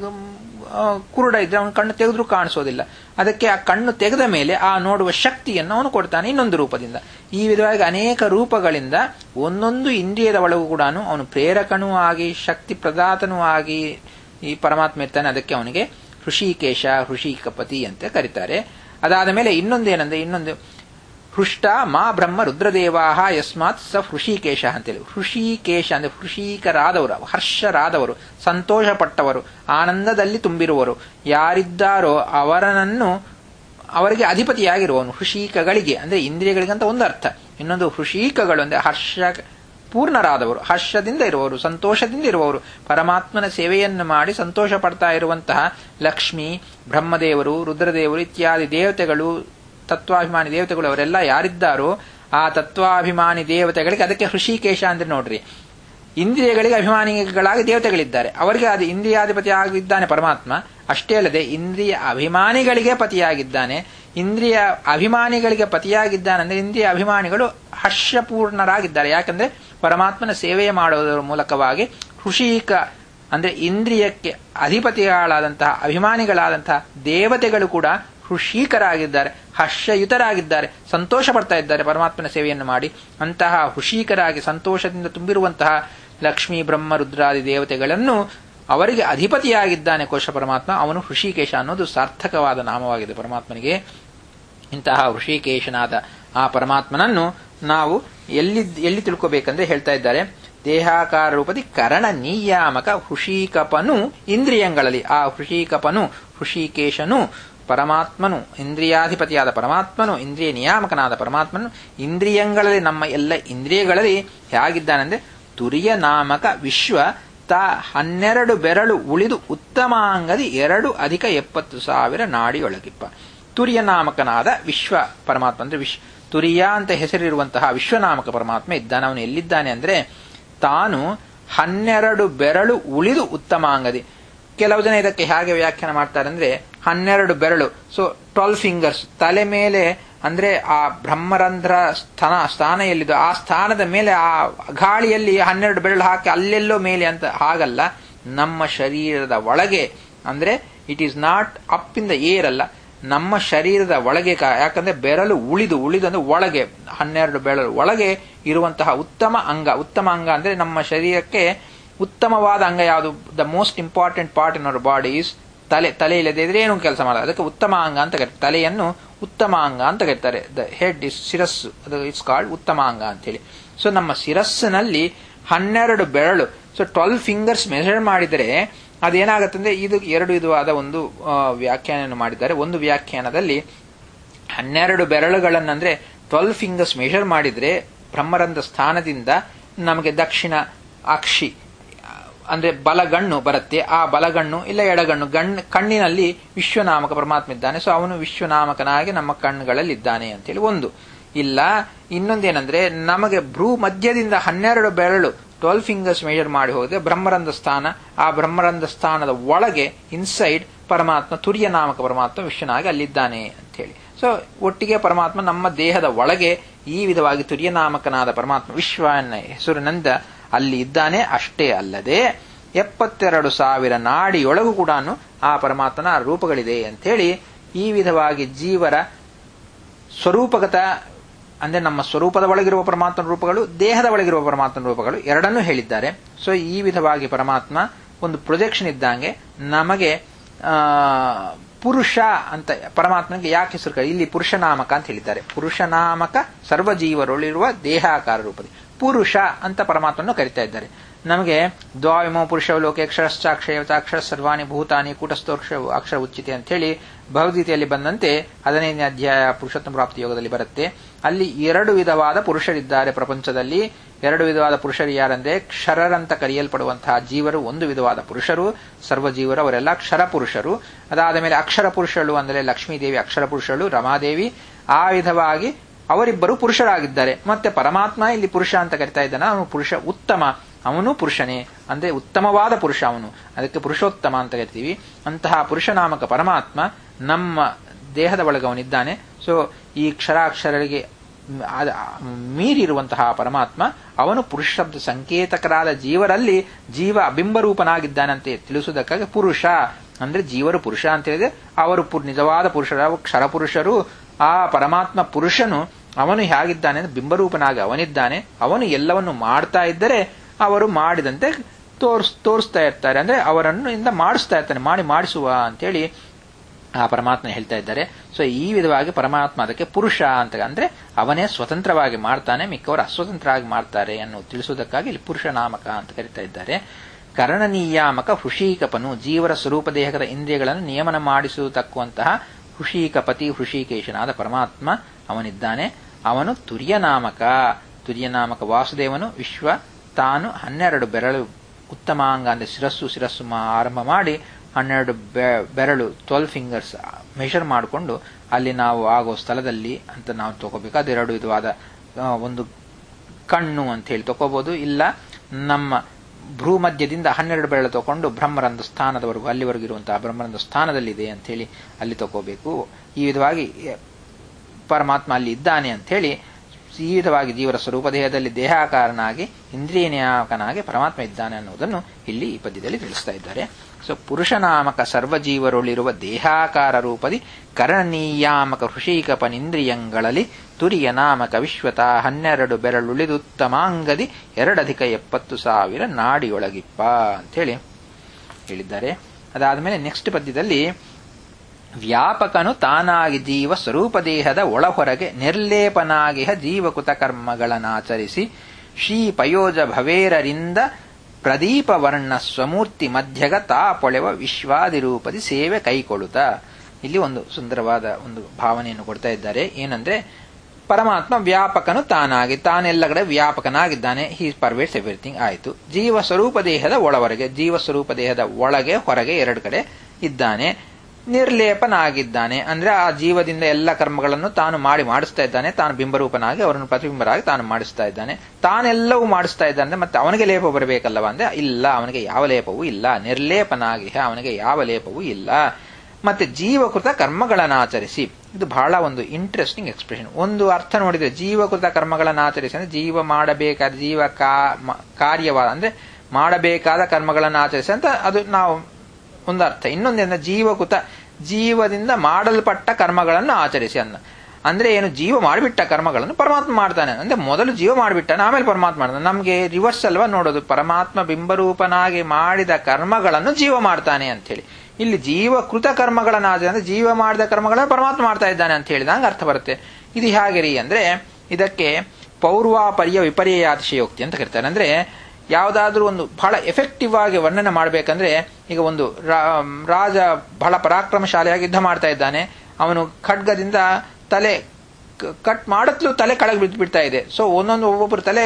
S1: ಕುರುಡ ಇದ್ರೆ ಅವನ ಕಣ್ಣು ತೆಗೆದ್ರೂ ಕಾಣಿಸೋದಿಲ್ಲ ಅದಕ್ಕೆ ಆ ಕಣ್ಣು ತೆಗೆದ ಮೇಲೆ ಆ ನೋಡುವ ಶಕ್ತಿಯನ್ನು ಅವನು ಕೊಡ್ತಾನೆ ಇನ್ನೊಂದು ರೂಪದಿಂದ ಈ ವಿಧವಾಗಿ ಅನೇಕ ರೂಪಗಳಿಂದ ಒಂದೊಂದು ಇಂದ್ರಿಯದ ಒಳಗೂ ಕೂಡ ಅವನು ಪ್ರೇರಕನೂ ಆಗಿ ಶಕ್ತಿ ಪ್ರದಾತನೂ ಆಗಿ ಈ ಪರಮಾತ್ಮ ಇರ್ತಾನೆ ಅದಕ್ಕೆ ಅವನಿಗೆ ಹೃಷಿಕೇಶ ಹೃಷಿಕಪತಿ ಅಂತ ಕರೀತಾರೆ ಅದಾದ ಮೇಲೆ ಇನ್ನೊಂದೇನಂದ್ರೆ ಇನ್ನೊಂದು ಹೃಷ್ಟ ಮಾ ಬ್ರಹ್ಮ ರುದ್ರದೇವಾಹ ಯಸ್ಮಾತ್ ಸ ಹೃಷಿಕೇಶ ಅಂತೇಳಿ ಹೃಷಿಕೇಶ ಅಂದ್ರೆ ಹೃಷಿಕರಾದವರು ಹರ್ಷರಾದವರು ಸಂತೋಷಪಟ್ಟವರು ಆನಂದದಲ್ಲಿ ತುಂಬಿರುವರು ಯಾರಿದ್ದಾರೋ ಅವರನ್ನು ಅವರಿಗೆ ಅಧಿಪತಿಯಾಗಿರುವವನು ಹೃಷಿಕಗಳಿಗೆ ಅಂದ್ರೆ ಇಂದ್ರಿಯಗಳಿಗಂತ ಒಂದು ಅರ್ಥ ಇನ್ನೊಂದು ಹೃಷಿಕಗಳು ಅಂದ್ರೆ ಹರ್ಷ ಪೂರ್ಣರಾದವರು ಹರ್ಷದಿಂದ ಇರುವವರು ಸಂತೋಷದಿಂದ ಇರುವವರು ಪರಮಾತ್ಮನ ಸೇವೆಯನ್ನು ಮಾಡಿ ಸಂತೋಷ ಪಡ್ತಾ ಇರುವಂತಹ ಲಕ್ಷ್ಮಿ ಬ್ರಹ್ಮದೇವರು ರುದ್ರದೇವರು ಇತ್ಯಾದಿ ದೇವತೆಗಳು ತತ್ವಾಭಿಮಾನಿ ದೇವತೆಗಳು ಅವರೆಲ್ಲ ಯಾರಿದ್ದಾರೋ ಆ ತತ್ವಾಭಿಮಾನಿ ದೇವತೆಗಳಿಗೆ ಅದಕ್ಕೆ ಹೃಷಿಕೇಶ ಅಂದ್ರೆ ನೋಡ್ರಿ ಇಂದ್ರಿಯಗಳಿಗೆ ಅಭಿಮಾನಿಗಳಾಗಿ ದೇವತೆಗಳಿದ್ದಾರೆ ಅವರಿಗೆ ಅದು ಇಂದ್ರಿಯಾಧಿಪತಿ ಆಗಿದ್ದಾನೆ ಪರಮಾತ್ಮ ಅಷ್ಟೇ ಅಲ್ಲದೆ ಇಂದ್ರಿಯ ಅಭಿಮಾನಿಗಳಿಗೆ ಪತಿಯಾಗಿದ್ದಾನೆ ಇಂದ್ರಿಯ ಅಭಿಮಾನಿಗಳಿಗೆ ಪತಿಯಾಗಿದ್ದಾನೆ ಅಂದ್ರೆ ಇಂದ್ರಿಯ ಅಭಿಮಾನಿಗಳು ಹರ್ಷಪೂರ್ಣರಾಗಿದ್ದಾರೆ ಯಾಕಂದ್ರೆ ಪರಮಾತ್ಮನ ಸೇವೆ ಮಾಡೋದರ ಮೂಲಕವಾಗಿ ಹೃಷಿಕ ಅಂದ್ರೆ ಇಂದ್ರಿಯಕ್ಕೆ ಅಧಿಪತಿಗಳಾದಂತಹ ಅಭಿಮಾನಿಗಳಾದಂತಹ ದೇವತೆಗಳು ಕೂಡ ಹೃಷೀಕರಾಗಿದ್ದಾರೆ ಹರ್ಷಯುತರಾಗಿದ್ದಾರೆ ಸಂತೋಷ ಪಡ್ತಾ ಇದ್ದಾರೆ ಪರಮಾತ್ಮನ ಸೇವೆಯನ್ನು ಮಾಡಿ ಅಂತಹ ಹೃಷೀಕರಾಗಿ ಸಂತೋಷದಿಂದ ತುಂಬಿರುವಂತಹ ಲಕ್ಷ್ಮೀ ಬ್ರಹ್ಮ ರುದ್ರಾದಿ ದೇವತೆಗಳನ್ನು ಅವರಿಗೆ ಅಧಿಪತಿಯಾಗಿದ್ದಾನೆ ಕೋಶ ಪರಮಾತ್ಮ ಅವನು ಹೃಷಿಕೇಶ ಅನ್ನೋದು ಸಾರ್ಥಕವಾದ ನಾಮವಾಗಿದೆ ಪರಮಾತ್ಮನಿಗೆ ಇಂತಹ ಹೃಷಿಕೇಶನಾದ ಆ ಪರಮಾತ್ಮನನ್ನು ನಾವು ಎಲ್ಲಿ ಎಲ್ಲಿ ತಿಳ್ಕೋಬೇಕಂದ್ರೆ ಹೇಳ್ತಾ ಇದ್ದಾರೆ ದೇಹಾಕಾರ ರೂಪದಿ ಕರಣ ನಿಯಾಮಕ ಹೃಷಿಕಪನು ಇಂದ್ರಿಯಗಳಲ್ಲಿ ಆ ಹೃಷಿಕಪನು ಹೃಷಿಕೇಶನು ಪರಮಾತ್ಮನು ಇಂದ್ರಿಯಾಧಿಪತಿಯಾದ ಪರಮಾತ್ಮನು ಇಂದ್ರಿಯ ನಿಯಾಮಕನಾದ ಪರಮಾತ್ಮನು ಇಂದ್ರಿಯಗಳಲ್ಲಿ ನಮ್ಮ ಎಲ್ಲ ಇಂದ್ರಿಯಗಳಲ್ಲಿ ಹೇಗಿದ್ದಾನೆಂದ್ರೆ ತುರಿಯ ನಾಮಕ ವಿಶ್ವ ತ ಹನ್ನೆರಡು ಬೆರಳು ಉಳಿದು ಉತ್ತಮಾಂಗದಿ ಎರಡು ಅಧಿಕ ಎಪ್ಪತ್ತು ಸಾವಿರ ನಾಡಿಯೊಳಗಿಪ್ಪ ತುರಿಯ ನಾಮಕನಾದ ವಿಶ್ವ ಪರಮಾತ್ಮ ಅಂದ್ರೆ ವಿಶ್ ತುರಿಯ ಅಂತ ಹೆಸರಿರುವಂತಹ ವಿಶ್ವನಾಮಕ ಪರಮಾತ್ಮ ಇದ್ದಾನೆ ಅವನು ಎಲ್ಲಿದ್ದಾನೆ ಅಂದ್ರೆ ತಾನು ಹನ್ನೆರಡು ಬೆರಳು ಉಳಿದು ಉತ್ತಮಾಂಗದಿ ಕೆಲವು ಜನ ಇದಕ್ಕೆ ಹೇಗೆ ವ್ಯಾಖ್ಯಾನ ಮಾಡ್ತಾರೆ ಅಂದ್ರೆ ಹನ್ನೆರಡು ಬೆರಳು ಸೊ ಟ್ವೆಲ್ ಫಿಂಗರ್ಸ್ ತಲೆ ಮೇಲೆ ಅಂದ್ರೆ ಆ ಬ್ರಹ್ಮರಂಧ್ರ ಸ್ಥಾನ ಸ್ಥಾನ ಎಲ್ಲಿದ್ದು ಆ ಸ್ಥಾನದ ಮೇಲೆ ಆ ಗಾಳಿಯಲ್ಲಿ ಹನ್ನೆರಡು ಬೆರಳು ಹಾಕಿ ಅಲ್ಲೆಲ್ಲೋ ಮೇಲೆ ಅಂತ ಹಾಗಲ್ಲ ನಮ್ಮ ಶರೀರದ ಒಳಗೆ ಅಂದ್ರೆ it is not up in the air ಅಲ್ಲ ನಮ್ಮ ಶರೀರದ ಒಳಗೆ ಯಾಕಂದ್ರೆ ಬೆರಳು ಉಳಿದು ಉಳಿದು ಅಂದ್ರೆ ಒಳಗೆ ಹನ್ನೆರಡು ಬೆರಳು ಒಳಗೆ ಇರುವಂತಹ ಉತ್ತಮ ಅಂಗ ಉತ್ತಮ ಅಂಗ ಅಂದ್ರೆ ನಮ್ಮ ಶರೀರಕ್ಕೆ ಉತ್ತಮವಾದ ಅಂಗ ಯಾವುದು the most important part in our body is ತಲೆ ತಲೆ ಇಲ್ಲದೆ ಇದ್ರೆ ಏನು ಕೆಲಸ ಮಾಡಲ್ಲ ಅದಕ್ಕೆ ಉತ್ತಮ ಅಂಗ ಅಂತ ಕರೀತಾರೆ ತಲೆಯನ್ನು ಉತ್ತಮ ಅಂಗ ಅಂತ ಕರೀತಾರೆ ದ ಹೆಡ್ ಇಸ್ ಶಿರಸ್ಸು ಅದು ಇಟ್ಸ್ ಕಾಲ್ಡ್ ಉತ್ತಮ ಅಂಗ ಅಂತ ಹೇಳಿ ಸೊ ನಮ್ಮ ಶಿರಸ್ಸಿನಲ್ಲಿ ಹನ್ನೆರಡು ಬೆರಳು ಸೊ ಟ್ವೆಲ್ ಫಿಂಗರ್ಸ್ ಮೆಜರ್ ಮಾಡಿದರೆ ಅದೇನಾಗುತ್ತಂದ್ರೆ ಇದು ಎರಡು ವಿಧವಾದ ಒಂದು ವ್ಯಾಖ್ಯಾನ ಮಾಡಿದ್ದಾರೆ ಒಂದು ವ್ಯಾಖ್ಯಾನದಲ್ಲಿ ಹನ್ನೆರಡು ಬೆರಳುಗಳನ್ನಂದ್ರೆ ಟ್ವೆಲ್ ಫಿಂಗರ್ಸ್ ಮೆಷರ್ ಮಾಡಿದ್ರೆ ಬ್ರಹ್ಮರಂಧ ಸ್ಥಾನದಿಂದ ನಮಗೆ ದಕ್ಷಿಣ ಅಕ್ಷಿ ಅಂದ್ರೆ ಬಲಗಣ್ಣು ಬರುತ್ತೆ ಆ ಬಲಗಣ್ಣು ಇಲ್ಲ ಎಡಗಣ್ಣು ಗಣ್ ಕಣ್ಣಿನಲ್ಲಿ ವಿಶ್ವನಾಮಕ ಪರಮಾತ್ಮ ಇದ್ದಾನೆ ಸೊ ಅವನು ವಿಶ್ವನಾಮಕನಾಗಿ ನಮ್ಮ ಕಣ್ಣುಗಳಲ್ಲಿ ಇದ್ದಾನೆ ಅಂತೇಳಿ ಒಂದು ಇಲ್ಲ ಇನ್ನೊಂದೇನಂದ್ರೆ ನಮಗೆ ಭ್ರೂ ಮಧ್ಯದಿಂದ ಹನ್ನೆರಡು ಬೆರಳು ಟ್ವೆಲ್ ಫಿಂಗರ್ಸ್ ಮೆಜರ್ ಮಾಡಿ ಹೋದ್ರೆ ಬ್ರಹ್ಮರಂಧ ಸ್ಥಾನ ಆ ಬ್ರಹ್ಮರಂಧ ಸ್ಥಾನದ ಒಳಗೆ ಇನ್ಸೈಡ್ ಪರಮಾತ್ಮ ತುರ್ಯ ನಾಮಕ ಪರಮಾತ್ಮ ವಿಶ್ವನಾಗಿ ಅಲ್ಲಿದ್ದಾನೆ ಅಂತ ಹೇಳಿ ಸೊ ಒಟ್ಟಿಗೆ ಪರಮಾತ್ಮ ನಮ್ಮ ದೇಹದ ಒಳಗೆ ಈ ವಿಧವಾಗಿ ತುರ್ಯನಾಮಕನಾದ ಪರಮಾತ್ಮ ವಿಶ್ವ ಎನ್ನ ಹೆಸರಿನಿಂದ ಅಲ್ಲಿ ಇದ್ದಾನೆ ಅಷ್ಟೇ ಅಲ್ಲದೆ ಎಪ್ಪತ್ತೆರಡು ಸಾವಿರ ನಾಡಿಯೊಳಗೂ ಕೂಡ ಆ ಪರಮಾತ್ಮನ ರೂಪಗಳಿದೆ ಅಂತೇಳಿ ಈ ವಿಧವಾಗಿ ಜೀವರ ಸ್ವರೂಪಗತ ಅಂದ್ರೆ ನಮ್ಮ ಸ್ವರೂಪದ ಒಳಗಿರುವ ಪರಮಾತ್ಮನ ರೂಪಗಳು ದೇಹದ ಒಳಗಿರುವ ಪರಮಾತ್ಮನ ರೂಪಗಳು ಎರಡನ್ನೂ ಹೇಳಿದ್ದಾರೆ ಸೊ ಈ ವಿಧವಾಗಿ ಪರಮಾತ್ಮ ಒಂದು ಪ್ರೊಜೆಕ್ಷನ್ ಇದ್ದಂಗೆ ನಮಗೆ ಆ ಪುರುಷ ಅಂತ ಪರಮಾತ್ಮನಿಗೆ ಯಾಕೆ ಹೆಸರು ಇಲ್ಲಿ ಪುರುಷನಾಮಕ ಅಂತ ಹೇಳಿದ್ದಾರೆ ಪುರುಷನಾಮಕ ಸರ್ವಜೀವರೊಳಿರುವ ದೇಹಾಕಾರ ರೂಪದಿ ಪುರುಷ ಅಂತ ಪರಮಾತ್ಮನ್ನು ಕರಿತಾ ಇದ್ದಾರೆ ನಮಗೆ ದ್ವಾವಿಮೋ ಪುರುಷ ಲೋಕೆ ಅಕ್ಷರಶ್ಚಾಕ್ಷಯ ಅಕ್ಷರ ಸರ್ವಾಣಿ ಭೂತಾನಿ ಕೂಟಸ್ಥೋಕ್ಷ ಅಕ್ಷರ ಉಚಿತೆ ಅಂತ ಹೇಳಿ ಭಗವದ್ಗೀತೆಯಲ್ಲಿ ಬಂದಂತೆ ಹದಿನೈದನೇ ಅಧ್ಯಾಯ ಪುರುಷೋತ್ತಮ ಪ್ರಾಪ್ತಿ ಯೋಗದಲ್ಲಿ ಬರುತ್ತೆ ಅಲ್ಲಿ ಎರಡು ವಿಧವಾದ ಪುರುಷರಿದ್ದಾರೆ ಪ್ರಪಂಚದಲ್ಲಿ ಎರಡು ವಿಧವಾದ ಪುರುಷರು ಯಾರಂದ್ರೆ ಕ್ಷರರಂತ ಕರೆಯಲ್ಪಡುವಂತಹ ಜೀವರು ಒಂದು ವಿಧವಾದ ಪುರುಷರು ಸರ್ವಜೀವರು ಅವರೆಲ್ಲ ಕ್ಷರ ಪುರುಷರು ಅದಾದ ಮೇಲೆ ಅಕ್ಷರ ಪುರುಷಳು ಅಂದರೆ ಲಕ್ಷ್ಮೀದೇವಿ ಅಕ್ಷರ ಪುರುಷಳು ರಮಾದೇವಿ ಆ ವಿಧವಾಗಿ ಅವರಿಬ್ಬರು ಪುರುಷರಾಗಿದ್ದಾರೆ ಮತ್ತೆ ಪರಮಾತ್ಮ ಇಲ್ಲಿ ಪುರುಷ ಅಂತ ಕರಿತಾ ಇದ್ದಾನೆ ಅವನು ಪುರುಷ ಉತ್ತಮ ಅವನು ಪುರುಷನೇ ಅಂದ್ರೆ ಉತ್ತಮವಾದ ಪುರುಷ ಅವನು ಅದಕ್ಕೆ ಪುರುಷೋತ್ತಮ ಅಂತ ಕರಿತೀವಿ ಅಂತಹ ಪುರುಷನಾಮಕ ಪರಮಾತ್ಮ ನಮ್ಮ ದೇಹದ ಒಳಗೆ ಅವನಿದ್ದಾನೆ ಸೊ ಈ ಕ್ಷರಾಕ್ಷರರಿಗೆ ಮೀರಿರುವಂತಹ ಪರಮಾತ್ಮ ಅವನು ಪುರುಷ ಶಬ್ದ ಸಂಕೇತಕರಾದ ಜೀವರಲ್ಲಿ ಜೀವ ಬಿಂಬರೂಪನಾಗಿದ್ದಾನಂತೆ ತಿಳಿಸುವುದಕ್ಕಾಗಿ ಪುರುಷ ಅಂದ್ರೆ ಜೀವರು ಪುರುಷ ಅಂತ ಹೇಳಿದ್ರೆ ಅವರು ನಿಜವಾದ ಪುರುಷರ ಕ್ಷರ ಪುರುಷರು ಆ ಪರಮಾತ್ಮ ಪುರುಷನು ಅವನು ಹೇಗಿದ್ದಾನೆ ಅಂದ್ರೆ ಬಿಂಬರೂಪನಾಗಿ ಅವನಿದ್ದಾನೆ ಅವನು ಎಲ್ಲವನ್ನು ಮಾಡ್ತಾ ಇದ್ದರೆ ಅವರು ಮಾಡಿದಂತೆ ತೋರ್ಸ್ ತೋರಿಸ್ತಾ ಇರ್ತಾರೆ ಅಂದ್ರೆ ಅವರನ್ನು ಇಂದ ಮಾಡಿಸ್ತಾ ಇರ್ತಾನೆ ಮಾಡಿ ಮಾಡಿಸುವ ಅಂತೇಳಿ ಆ ಪರಮಾತ್ಮ ಹೇಳ್ತಾ ಇದ್ದಾರೆ ಸೊ ಈ ವಿಧವಾಗಿ ಪರಮಾತ್ಮ ಅದಕ್ಕೆ ಪುರುಷ ಅಂತ ಅಂದ್ರೆ ಅವನೇ ಸ್ವತಂತ್ರವಾಗಿ ಮಾಡ್ತಾನೆ ಮಿಕ್ಕವರು ಅಸ್ವತಂತ್ರವಾಗಿ ಮಾಡ್ತಾರೆ ಅನ್ನೋ ತಿಳಿಸುವುದಕ್ಕಾಗಿ ಇಲ್ಲಿ ಪುರುಷ ನಾಮಕ ಅಂತ ಕರಿತಾ ಇದ್ದಾರೆ ಕರಣನೀಯಾಮಕ ಹೃಷೀಕಪನು ಜೀವರ ಸ್ವರೂಪ ದೇಹದ ಇಂದ್ರಿಯಗಳನ್ನು ನಿಯಮನ ಮಾಡಿಸುವುದಕ್ಕುವಂತಹ ಹೃಷೀಕಪತಿ ಹೃಷಿಕೇಶನಾದ ಪರಮಾತ್ಮ ಅವನಿದ್ದಾನೆ ಅವನು ತುರ್ಯನಾಮಕ ತುರ್ಯನಾಮಕ ವಾಸುದೇವನು ವಿಶ್ವ ತಾನು ಹನ್ನೆರಡು ಬೆರಳು ಉತ್ತಮಾಂಗ ಅಂದ್ರೆ ಶಿರಸ್ಸು ಶಿರಸ್ಸು ಆರಂಭ ಮಾಡಿ ಹನ್ನೆರಡು ಬೆರಳು ಟ್ವೆಲ್ ಫಿಂಗರ್ಸ್ ಮೆಷರ್ ಮಾಡಿಕೊಂಡು ಅಲ್ಲಿ ನಾವು ಆಗೋ ಸ್ಥಳದಲ್ಲಿ ಅಂತ ನಾವು ತಗೋಬೇಕು ಅದೆರಡು ವಿಧವಾದ ಒಂದು ಕಣ್ಣು ಅಂತ ಹೇಳಿ ತಗೋಬಹುದು ಇಲ್ಲ ನಮ್ಮ ಭ್ರೂ ಮಧ್ಯದಿಂದ ಹನ್ನೆರಡು ಬೆರಳು ತಗೊಂಡು ಬ್ರಹ್ಮರಂಧ ಸ್ಥಾನದವರೆಗೂ ಅಲ್ಲಿವರೆಗೂ ಇರುವಂತಹ ಬ್ರಹ್ಮರಂಧ ಸ್ಥಾನದಲ್ಲಿದೆ ಅಂತ ಹೇಳಿ ಅಲ್ಲಿ ತಗೋಬೇಕು ಈ ವಿಧವಾಗಿ ಪರಮಾತ್ಮ ಅಲ್ಲಿ ಇದ್ದಾನೆ ಅಂತ ಹೇಳಿ ಈ ವಿಧವಾಗಿ ಜೀವರ ಸ್ವರೂಪ ದೇಹದಲ್ಲಿ ದೇಹಾಕಾರನಾಗಿ ಇಂದ್ರಿಯ ನಿಯಾಮಕನಾಗಿ ಪರಮಾತ್ಮ ಇದ್ದಾನೆ ಅನ್ನುವುದನ್ನು ಇಲ್ಲಿ ಈ ಪದ್ಯದಲ್ಲಿ ತಿಳಿಸ್ತಾ ಇದ್ದಾರೆ ಸೊ ಪುರುಷನಾಮಕ ಸರ್ವಜೀವರೊಳಿರುವ ದೇಹಾಕಾರ ರೂಪದಿ ಕರಣನೀಯಾಮಕ ಹೃಷೀಕಪನಿಂದ್ರಿಯಂಗಳಲ್ಲಿ ತುರಿಯ ನಾಮಕ ವಿಶ್ವತ ಹನ್ನೆರಡು ಬೆರಳುಳಿದುತ್ತಮಾಂಗದಿ ಎರಡಧಿಕ ಎಪ್ಪತ್ತು ಸಾವಿರ ನಾಡಿಯೊಳಗಿಪ್ಪ ಅಂಥೇಳಿ ಹೇಳಿದ್ದಾರೆ ಅದಾದಮೇಲೆ ನೆಕ್ಸ್ಟ್ ಪದ್ಯದಲ್ಲಿ ವ್ಯಾಪಕನು ತಾನಾಗಿ ಜೀವ ಸ್ವರೂಪ ದೇಹದ ಒಳಹೊರಗೆ ನಿರ್ಲೇಪನಾಗಿಹ ಜೀವಕೃತ ಕರ್ಮಗಳನ್ನಾಚರಿಸಿ ಶ್ರೀ ಪಯೋಜ ಭವೇರರಿಂದ ಪ್ರದೀಪ ವರ್ಣ ಸ್ವಮೂರ್ತಿ ಮಧ್ಯಗ ತಾ ಪೊಳೆವ ವಿಶ್ವಾದಿರೂಪದಿ ಸೇವೆ ಕೈಕೊಳ್ಳುತ್ತ ಇಲ್ಲಿ ಒಂದು ಸುಂದರವಾದ ಒಂದು ಭಾವನೆಯನ್ನು ಕೊಡ್ತಾ ಇದ್ದಾರೆ ಏನಂದ್ರೆ ಪರಮಾತ್ಮ ವ್ಯಾಪಕನು ತಾನಾಗಿ ತಾನೆಲ್ಲ ಕಡೆ ವ್ಯಾಪಕನಾಗಿದ್ದಾನೆ ಹೀ ಪರ್ವೇಟ್ಸ್ ಎವ್ರಿಥಿಂಗ್ ಆಯಿತು ಜೀವ ಸ್ವರೂಪ ದೇಹದ ಒಳವರೆಗೆ ಜೀವ ಸ್ವರೂಪ ದೇಹದ ಒಳಗೆ ಹೊರಗೆ ಎರಡು ಕಡೆ ಇದ್ದಾನೆ ನಿರ್ಲೇಪನಾಗಿದ್ದಾನೆ ಅಂದ್ರೆ ಆ ಜೀವದಿಂದ ಎಲ್ಲ ಕರ್ಮಗಳನ್ನು ತಾನು ಮಾಡಿ ಮಾಡಿಸ್ತಾ ಇದ್ದಾನೆ ತಾನು ಬಿಂಬರೂಪನಾಗಿ ಅವರನ್ನು ಪ್ರತಿಬಿಂಬರಾಗಿ ತಾನು ಮಾಡಿಸ್ತಾ ಇದ್ದಾನೆ ತಾನೆಲ್ಲವೂ ಮಾಡಿಸ್ತಾ ಇದ್ದಾನೆ ಮತ್ತೆ ಅವನಿಗೆ ಲೇಪ ಬರಬೇಕಲ್ಲವ ಅಂದ್ರೆ ಇಲ್ಲ ಅವನಿಗೆ ಯಾವ ಲೇಪವೂ ಇಲ್ಲ ನಿರ್ಲೇಪನಾಗಿ ಅವನಿಗೆ ಯಾವ ಲೇಪವೂ ಇಲ್ಲ ಮತ್ತೆ ಜೀವಕೃತ ಕರ್ಮಗಳನ್ನು ಆಚರಿಸಿ ಇದು ಬಹಳ ಒಂದು ಇಂಟ್ರೆಸ್ಟಿಂಗ್ ಎಕ್ಸ್ಪ್ರೆಷನ್ ಒಂದು ಅರ್ಥ ನೋಡಿದ್ರೆ ಜೀವಕೃತ ಕರ್ಮಗಳನ್ನು ಆಚರಿಸಿ ಅಂದ್ರೆ ಜೀವ ಮಾಡಬೇಕಾದ ಜೀವ ಕಾರ್ಯವಾದ ಅಂದ್ರೆ ಮಾಡಬೇಕಾದ ಕರ್ಮಗಳನ್ನು ಆಚರಿಸಿ ಅಂತ ಅದು ನಾವು ಒಂದು ಅರ್ಥ ಇನ್ನೊಂದೇನ ಜೀವಕೃತ ಜೀವದಿಂದ ಮಾಡಲ್ಪಟ್ಟ ಕರ್ಮಗಳನ್ನು ಆಚರಿಸಿ ಅನ್ನ ಅಂದ್ರೆ ಏನು ಜೀವ ಮಾಡಿಬಿಟ್ಟ ಕರ್ಮಗಳನ್ನು ಪರಮಾತ್ಮ ಮಾಡ್ತಾನೆ ಅಂದ್ರೆ ಮೊದಲು ಜೀವ ಮಾಡಿಬಿಟ್ಟಾನೆ ಆಮೇಲೆ ಪರಮಾತ್ಮ ಮಾಡ್ತಾನೆ ನಮಗೆ ರಿವರ್ಸ್ ಅಲ್ವಾ ನೋಡೋದು ಪರಮಾತ್ಮ ಬಿಂಬರೂಪನಾಗಿ ಮಾಡಿದ ಕರ್ಮಗಳನ್ನು ಜೀವ ಮಾಡ್ತಾನೆ ಅಂತ ಹೇಳಿ ಇಲ್ಲಿ ಜೀವಕೃತ ಕರ್ಮಗಳನ್ನು ಆಚರಣೆ ಅಂದ್ರೆ ಜೀವ ಮಾಡಿದ ಕರ್ಮಗಳನ್ನು ಪರಮಾತ್ಮ ಮಾಡ್ತಾ ಇದ್ದಾನೆ ಅಂತ ಹೇಳಿದಂಗೆ ಅರ್ಥ ಬರುತ್ತೆ ಇದು ಹೇಗೆ ರೀ ಅಂದ್ರೆ ಇದಕ್ಕೆ ಪೌರ್ವಾಪರ್ಯ ವಿಪರ್ಯಾತಿಶಯೋಕ್ತಿ ಅಂತ ಕರೀತಾರೆ ಅಂದ್ರೆ ಯಾವುದಾದ್ರೂ ಒಂದು ಬಹಳ ಎಫೆಕ್ಟಿವ್ ಆಗಿ ವರ್ಣನೆ ಮಾಡಬೇಕಂದ್ರೆ ಈಗ ಒಂದು ರಾಜ ಬಹಳ ಪರಾಕ್ರಮಶಾಲಿಯಾಗಿ ಯುದ್ಧ ಮಾಡ್ತಾ ಇದ್ದಾನೆ ಅವನು ಖಡ್ಗದಿಂದ ತಲೆ ಕಟ್ ಮಾಡತ್ಲು ತಲೆ ಕೆಳಗೆ ಬಿದ್ದು ಬಿಡ್ತಾ ಇದೆ ಸೊ ಒಂದೊಂದು ಒಬ್ಬೊಬ್ಬರು ತಲೆ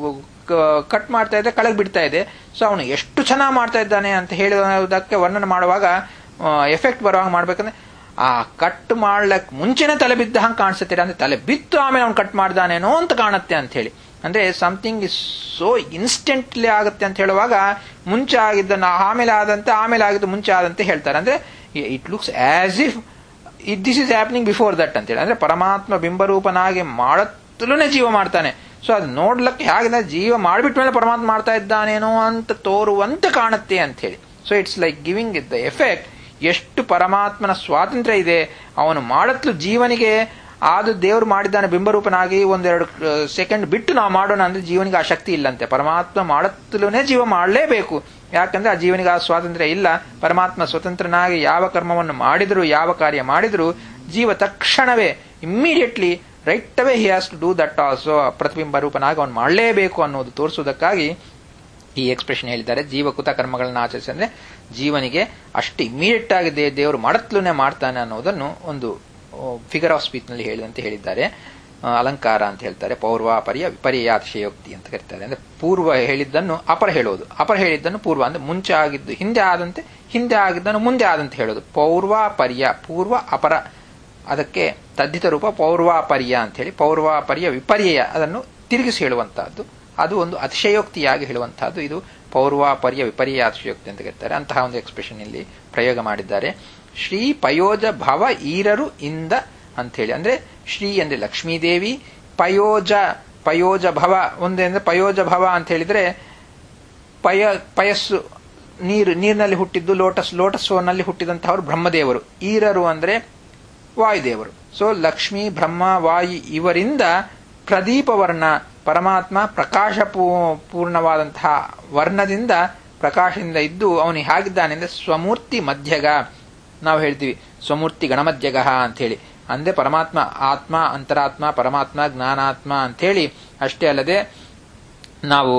S1: ಕಟ್ ಮಾಡ್ತಾ ಇದ್ದೆ ಕೆಳಗೆ ಬಿಡ್ತಾ ಇದೆ ಸೊ ಅವನು ಎಷ್ಟು ಚೆನ್ನಾಗಿ ಮಾಡ್ತಾ ಇದ್ದಾನೆ ಅಂತ ಹೇಳುವುದಕ್ಕೆ ವರ್ಣನೆ ಮಾಡುವಾಗ ಎಫೆಕ್ಟ್ ಬರುವಾಗ ಮಾಡ್ಬೇಕಂದ್ರೆ ಆ ಕಟ್ ಮಾಡ್ಲಕ್ ಮುಂಚೆನೆ ತಲೆ ಬಿದ್ದ ಹಂಗೆ ಕಾಣಿಸುತ್ತೀರ ಅಂದ್ರೆ ತಲೆ ಬಿತ್ತು ಆಮೇಲೆ ಅವ್ನು ಕಟ್ ಮಾಡ್ದಾನೇನೋ ಅಂತ ಕಾಣುತ್ತೆ ಅಂತ ಹೇಳಿ ಅಂದ್ರೆ ಸಮಥಿಂಗ್ ಇಸ್ ಸೋ ಇನ್ಸ್ಟೆಂಟ್ಲಿ ಆಗುತ್ತೆ ಅಂತ ಹೇಳುವಾಗ ಮುಂಚೆ ಆಗಿದ್ದನ್ನು ಆಮೇಲೆ ಆದಂತೆ ಆಮೇಲೆ ಆಗಿದ್ದು ಮುಂಚೆ ಆದಂತೆ ಹೇಳ್ತಾರೆ ಅಂದ್ರೆ it looks as if it this is happening before that ಅಂತೇಳಿ ಅಂದ್ರೆ ಪರಮಾತ್ಮ ಬಿಂಬರೂಪನಾಗಿ ಮಾಡತ್ತಲೂನೇ ಜೀವ ಮಾಡ್ತಾನೆ ಸೊ ಅದು ನೋಡ್ಲಕ್ಕೆ ಹೇಗಿದೆ ಜೀವ ಮಾಡಿಬಿಟ್ಟ ಮೇಲೆ ಪರಮಾತ್ಮ ಮಾಡ್ತಾ ಇದ್ದಾನೇನೋ ಅಂತ ತೋರುವಂತೆ ಕಾಣುತ್ತೆ ಅಂತ ಹೇಳಿ so it's like giving it the effect ಎಷ್ಟು ಪರಮಾತ್ಮನ ಸ್ವಾತಂತ್ರ್ಯ ಇದೆ ಅವನು ಮಾಡತ್ಲು ಜೀವನಿಗೆ ಆದು ದೇವರು ಮಾಡಿದ್ದಾನೆ ಬಿಂಬರೂಪನಾಗಿ ಒಂದೆರಡು ಸೆಕೆಂಡ್ ಬಿಟ್ಟು ನಾವು ಮಾಡೋಣ ಅಂದ್ರೆ ಜೀವನಿಗೆ ಆ ಶಕ್ತಿ ಇಲ್ಲಂತೆ ಪರಮಾತ್ಮ ಮಾಡತ್ತಲೂನೇ ಜೀವ ಮಾಡಲೇಬೇಕು ಯಾಕಂದ್ರೆ ಆ ಜೀವನಿಗೆ ಆ ಸ್ವಾತಂತ್ರ್ಯ ಇಲ್ಲ ಪರಮಾತ್ಮ ಸ್ವತಂತ್ರನಾಗಿ ಯಾವ ಕರ್ಮವನ್ನು ಮಾಡಿದ್ರು ಯಾವ ಕಾರ್ಯ ಮಾಡಿದ್ರು ಜೀವ ತಕ್ಷಣವೇ immediately right away he has to do that also ಪ್ರತಿಬಿಂಬ ರೂಪನಾಗಿ ಅವನು ಮಾಡಲೇಬೇಕು ಅನ್ನೋದು ತೋರಿಸುವುದಕ್ಕಾಗಿ ಈ ಎಕ್ಸ್ಪ್ರೆಷನ್ ಹೇಳಿದ್ದಾರೆ ಜೀವಕೃತ ಕರ್ಮಗಳನ್ನು ಆಚರಿಸಿ ಅಂದ್ರೆ ಜೀವನಿಗೆ ಅಷ್ಟು ಇಮಿಡಿಯೇಟ್ ಆಗಿ ದೇವರು ಮಾಡತ್ಲೂನೇ ಮಾಡ್ತಾನೆ ಅನ್ನೋದನ್ನು ಒಂದು ಫಿಗರ್ ಆಫ್ ಸ್ಪೀಚ್ ನಲ್ಲಿ ಹೇಳಿದಂತೆ ಹೇಳಿದ್ದಾರೆ ಅಲಂಕಾರ ಅಂತ ಹೇಳ್ತಾರೆ ಪೌರ್ವಾಪರ್ಯ ವಿಪರ್ಯಾತಿಶಯೋಕ್ತಿ ಅಂತ ಕರೀತಾರೆ ಅಂದ್ರೆ ಪೂರ್ವ ಹೇಳಿದ್ದನ್ನು ಅಪರ ಹೇಳೋದು ಅಪರ ಹೇಳಿದ್ದನ್ನು ಪೂರ್ವ ಅಂದ್ರೆ ಮುಂಚೆ ಆಗಿದ್ದು ಹಿಂದೆ ಆದಂತೆ ಹಿಂದೆ ಆಗಿದ್ದನ್ನು ಮುಂದೆ ಆದಂತೆ ಹೇಳೋದು ಪೌರ್ವಾಪರ್ಯ ಪೂರ್ವ ಅಪರ ಅದಕ್ಕೆ ತದ್ದಿತ ರೂಪ ಪೌರ್ವಾಪರ್ಯ ಅಂತ ಹೇಳಿ ಪೌರ್ವಾಪರ್ಯ ವಿಪರ್ಯಯ ಅದನ್ನು ತಿರುಗಿಸಿ ಹೇಳುವಂತಹದ್ದು ಅದು ಒಂದು ಅತಿಶಯೋಕ್ತಿಯಾಗಿ ಹೇಳುವಂತಹದ್ದು ಇದು ಪೌರ್ವಾಪರ್ಯ ವಿಪರ್ಯ ಅತಿಶಯೋಕ್ತಿ ಅಂತ ಕರೀತಾರೆ ಅಂತಹ ಒಂದು ಎಕ್ಸ್ಪ್ರೆಷನ್ ಇಲ್ಲಿ ಪ್ರಯೋಗ ಮಾಡಿದ್ದಾರೆ ಶ್ರೀ ಪಯೋಜ ಭವ ಈರರು ಇಂದ ಅಂತ ಹೇಳಿ ಅಂದ್ರೆ ಶ್ರೀ ಅಂದ್ರೆ ಲಕ್ಷ್ಮೀದೇವಿ ಪಯೋಜ ಪಯೋಜ ಭವ ಒಂದೇ ಅಂದ್ರೆ ಪಯೋಜ ಭವ ಅಂತ ಹೇಳಿದ್ರೆ ಪಯ ಪಯಸ್ಸು ನೀರು ನೀರಿನಲ್ಲಿ ಹುಟ್ಟಿದ್ದು ಲೋಟಸ್ ಲೋಟಸ್ ನಲ್ಲಿ ಹುಟ್ಟಿದಂತಹವರು ಬ್ರಹ್ಮದೇವರು ಈರರು ಅಂದ್ರೆ ವಾಯುದೇವರು ಸೊ ಲಕ್ಷ್ಮಿ ಬ್ರಹ್ಮ ವಾಯು ಇವರಿಂದ ಪ್ರದೀಪ ವರ್ಣ ಪರಮಾತ್ಮ ಪ್ರಕಾಶ ಪೂರ್ಣವಾದಂತಹ ವರ್ಣದಿಂದ ಪ್ರಕಾಶದಿಂದ ಇದ್ದು ಅವನು ಹೇಗಿದ್ದಾನೆ ಅಂದ್ರೆ ಸ್ವಮೂರ್ತಿ ಮಧ್ಯಗ ನಾವು ಹೇಳ್ತೀವಿ ಸ್ವಮೂರ್ತಿ ಗಣಮಧ್ಯಗ ಅಂತ ಹೇಳಿ ಅಂದ್ರೆ ಪರಮಾತ್ಮ ಆತ್ಮ ಅಂತರಾತ್ಮ ಪರಮಾತ್ಮ ಜ್ಞಾನಾತ್ಮ ಅಂಥೇಳಿ ಅಷ್ಟೇ ಅಲ್ಲದೆ ನಾವು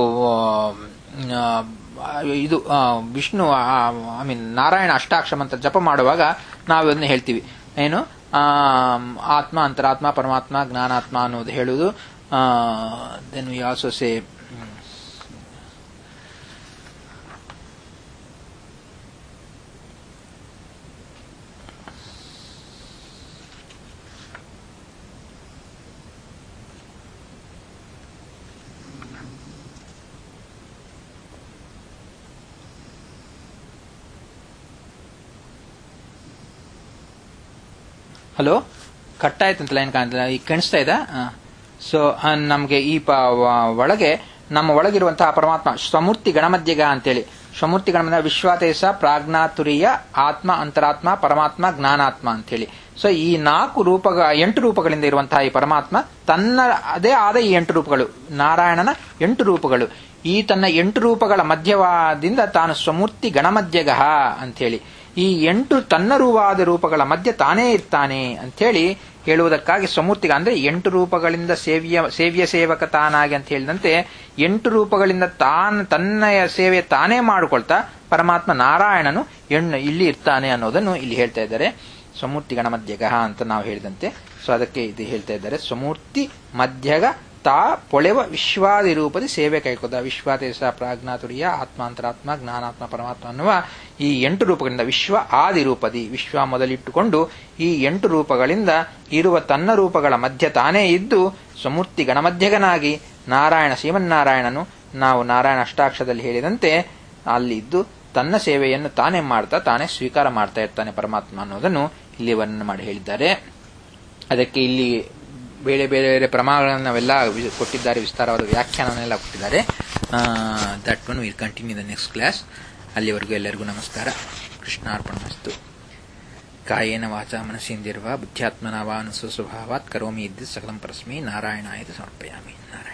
S1: ಇದು ವಿಷ್ಣು ಐ ಮೀನ್ ನಾರಾಯಣ ಅಷ್ಟಾಕ್ಷರ ಮಂತ್ರ ಜಪ ಮಾಡುವಾಗ ನಾವು ಅದನ್ನ ಹೇಳ್ತೀವಿ ಏನು ಆತ್ಮ ಅಂತರಾತ್ಮ ಪರಮಾತ್ಮ ಜ್ಞಾನಾತ್ಮ ಅನ್ನೋದು ಹೇಳುವುದು then we also say hello cut ಆಯ್ತಂತ ಲೈನ್ ಕಾಣ್ತದೆ ಈಗ ಕಾಣಿಸ್ತಾ ಇದೆ ಸೊ ನಮಗೆ ಈ ಪ ಒಳಗೆ ನಮ್ಮ ಒಳಗಿರುವಂತಹ ಪರಮಾತ್ಮ ಸ್ವಮೂರ್ತಿ ಗಣಮಧ್ಯಗ ಅಂತೇಳಿ ಸ್ವಮೂರ್ತಿ ಗಣಮಧ್ಯ ವಿಶ್ವಾತೇಶ ಪ್ರಾಜ್ಞಾತುರಿಯ ಆತ್ಮ ಅಂತರಾತ್ಮ ಪರಮಾತ್ಮ ಜ್ಞಾನಾತ್ಮ ಅಂತೇಳಿ ಸೊ ಈ ನಾಲ್ಕು ರೂಪ ಎಂಟು ರೂಪಗಳಿಂದ ಇರುವಂತಹ ಈ ಪರಮಾತ್ಮ ತನ್ನ ಅದೇ ಆದ ಈ ಎಂಟು ರೂಪಗಳು ನಾರಾಯಣನ ಎಂಟು ರೂಪಗಳು ಈ ತನ್ನ ಎಂಟು ರೂಪಗಳ ಮಧ್ಯವಾದಿಂದ ತಾನು ಸ್ವಮೂರ್ತಿ ಗಣಮಧ್ಯಗ ಅಂಥೇಳಿ ಈ ಎಂಟು ತನ್ನರುವಾದ ರೂಪಗಳ ಮಧ್ಯೆ ತಾನೇ ಇರ್ತಾನೆ ಅಂಥೇಳಿ ಹೇಳುವುದಕ್ಕಾಗಿ ಸ್ವಮೂರ್ತಿಗ ಅಂದ್ರೆ ಎಂಟು ರೂಪಗಳಿಂದ ಸೇವ್ಯ ಸೇವ್ಯ ಸೇವಕ ತಾನಾಗಿ ಅಂತ ಹೇಳಿದಂತೆ ಎಂಟು ರೂಪಗಳಿಂದ ತಾನು ತನ್ನ ಸೇವೆ ತಾನೇ ಮಾಡಿಕೊಳ್ತಾ ಪರಮಾತ್ಮ ನಾರಾಯಣನು ಎಣ್ಣು ಇಲ್ಲಿ ಇರ್ತಾನೆ ಅನ್ನೋದನ್ನು ಇಲ್ಲಿ ಹೇಳ್ತಾ ಇದ್ದಾರೆ ಸ್ವಮೂರ್ತಿ ಗಣಮಧ್ಯಗ ಅಂತ ನಾವು ಹೇಳಿದಂತೆ ಸೊ ಅದಕ್ಕೆ ಇದು ಹೇಳ್ತಾ ಇದ್ದಾರೆ ಸ್ವಮೂರ್ತಿ ಮಧ್ಯಗ ತಾ ಪೊಳೆವ ವಿಶ್ವಾದಿ ರೂಪದಿ ಸೇವೆ ಕೈಕೊದ ವಿಶ್ವಾದೇಶ ಪ್ರಾಜ್ಞಾತುರಿಯ ಆತ್ಮಾಂತರಾತ್ಮ ಜ್ಞಾನಾತ್ಮ ಪರಮಾತ್ಮ ಅನ್ನುವ ಈ ಎಂಟು ರೂಪಗಳಿಂದ ವಿಶ್ವ ಆದಿ ರೂಪದಿ ವಿಶ್ವ ಮೊದಲಿಟ್ಟುಕೊಂಡು ಈ ಎಂಟು ರೂಪಗಳಿಂದ ಇರುವ ತನ್ನ ರೂಪಗಳ ಮಧ್ಯ ತಾನೇ ಇದ್ದು ಸ್ವಮೂರ್ತಿ ಗಣಮಧ್ಯಗನಾಗಿ ನಾರಾಯಣ ಶ್ರೀಮನ್ನಾರಾಯಣನು ನಾವು ನಾರಾಯಣ ಅಷ್ಟಾಕ್ಷದಲ್ಲಿ ಹೇಳಿದಂತೆ ಅಲ್ಲಿ ಇದ್ದು ತನ್ನ ಸೇವೆಯನ್ನು ತಾನೇ ಮಾಡ್ತಾ ತಾನೇ ಸ್ವೀಕಾರ ಮಾಡ್ತಾ ಇರ್ತಾನೆ ಪರಮಾತ್ಮ ಅನ್ನೋದನ್ನು ಇಲ್ಲಿ ವರ್ಣನೆ ಮಾಡಿ ಹೇಳಿದ್ದಾರೆ ಅದಕ್ಕೆ ಇಲ್ಲಿ ಬೇರೆ ಬೇರೆ ಬೇರೆ ಪ್ರಮಾಣಗಳನ್ನು ನಾವೆಲ್ಲ ಕೊಟ್ಟಿದ್ದಾರೆ ವಿಸ್ತಾರವಾದ ವ್ಯಾಖ್ಯಾನವನ್ನೆಲ್ಲ ಕೊಟ್ಟಿದ್ದಾರೆ that one will continue the next class ಅಲ್ಲಿವರೆಗೂ ಎಲ್ಲರಿಗೂ ನಮಸ್ಕಾರ ಕೃಷ್ಣಾರ್ಪಣ ಮಸ್ತು ಕಾಯೇನ ವಾಚ ಮನಸ್ಸಿಂದಿರುವ ಬುದ್ಧ್ಯಾತ್ಮನ ವಾ ಅನುಸ್ವಭಾವಾತ್ ಕರೋಮಿ ಇದ್ದ ಸಕಲಂ ಪರಸ್ಮಿ ನಾರಾಯಣಾಯ ಸಮರ್ಪಯಾಮಿ ನಾರಾಯಣ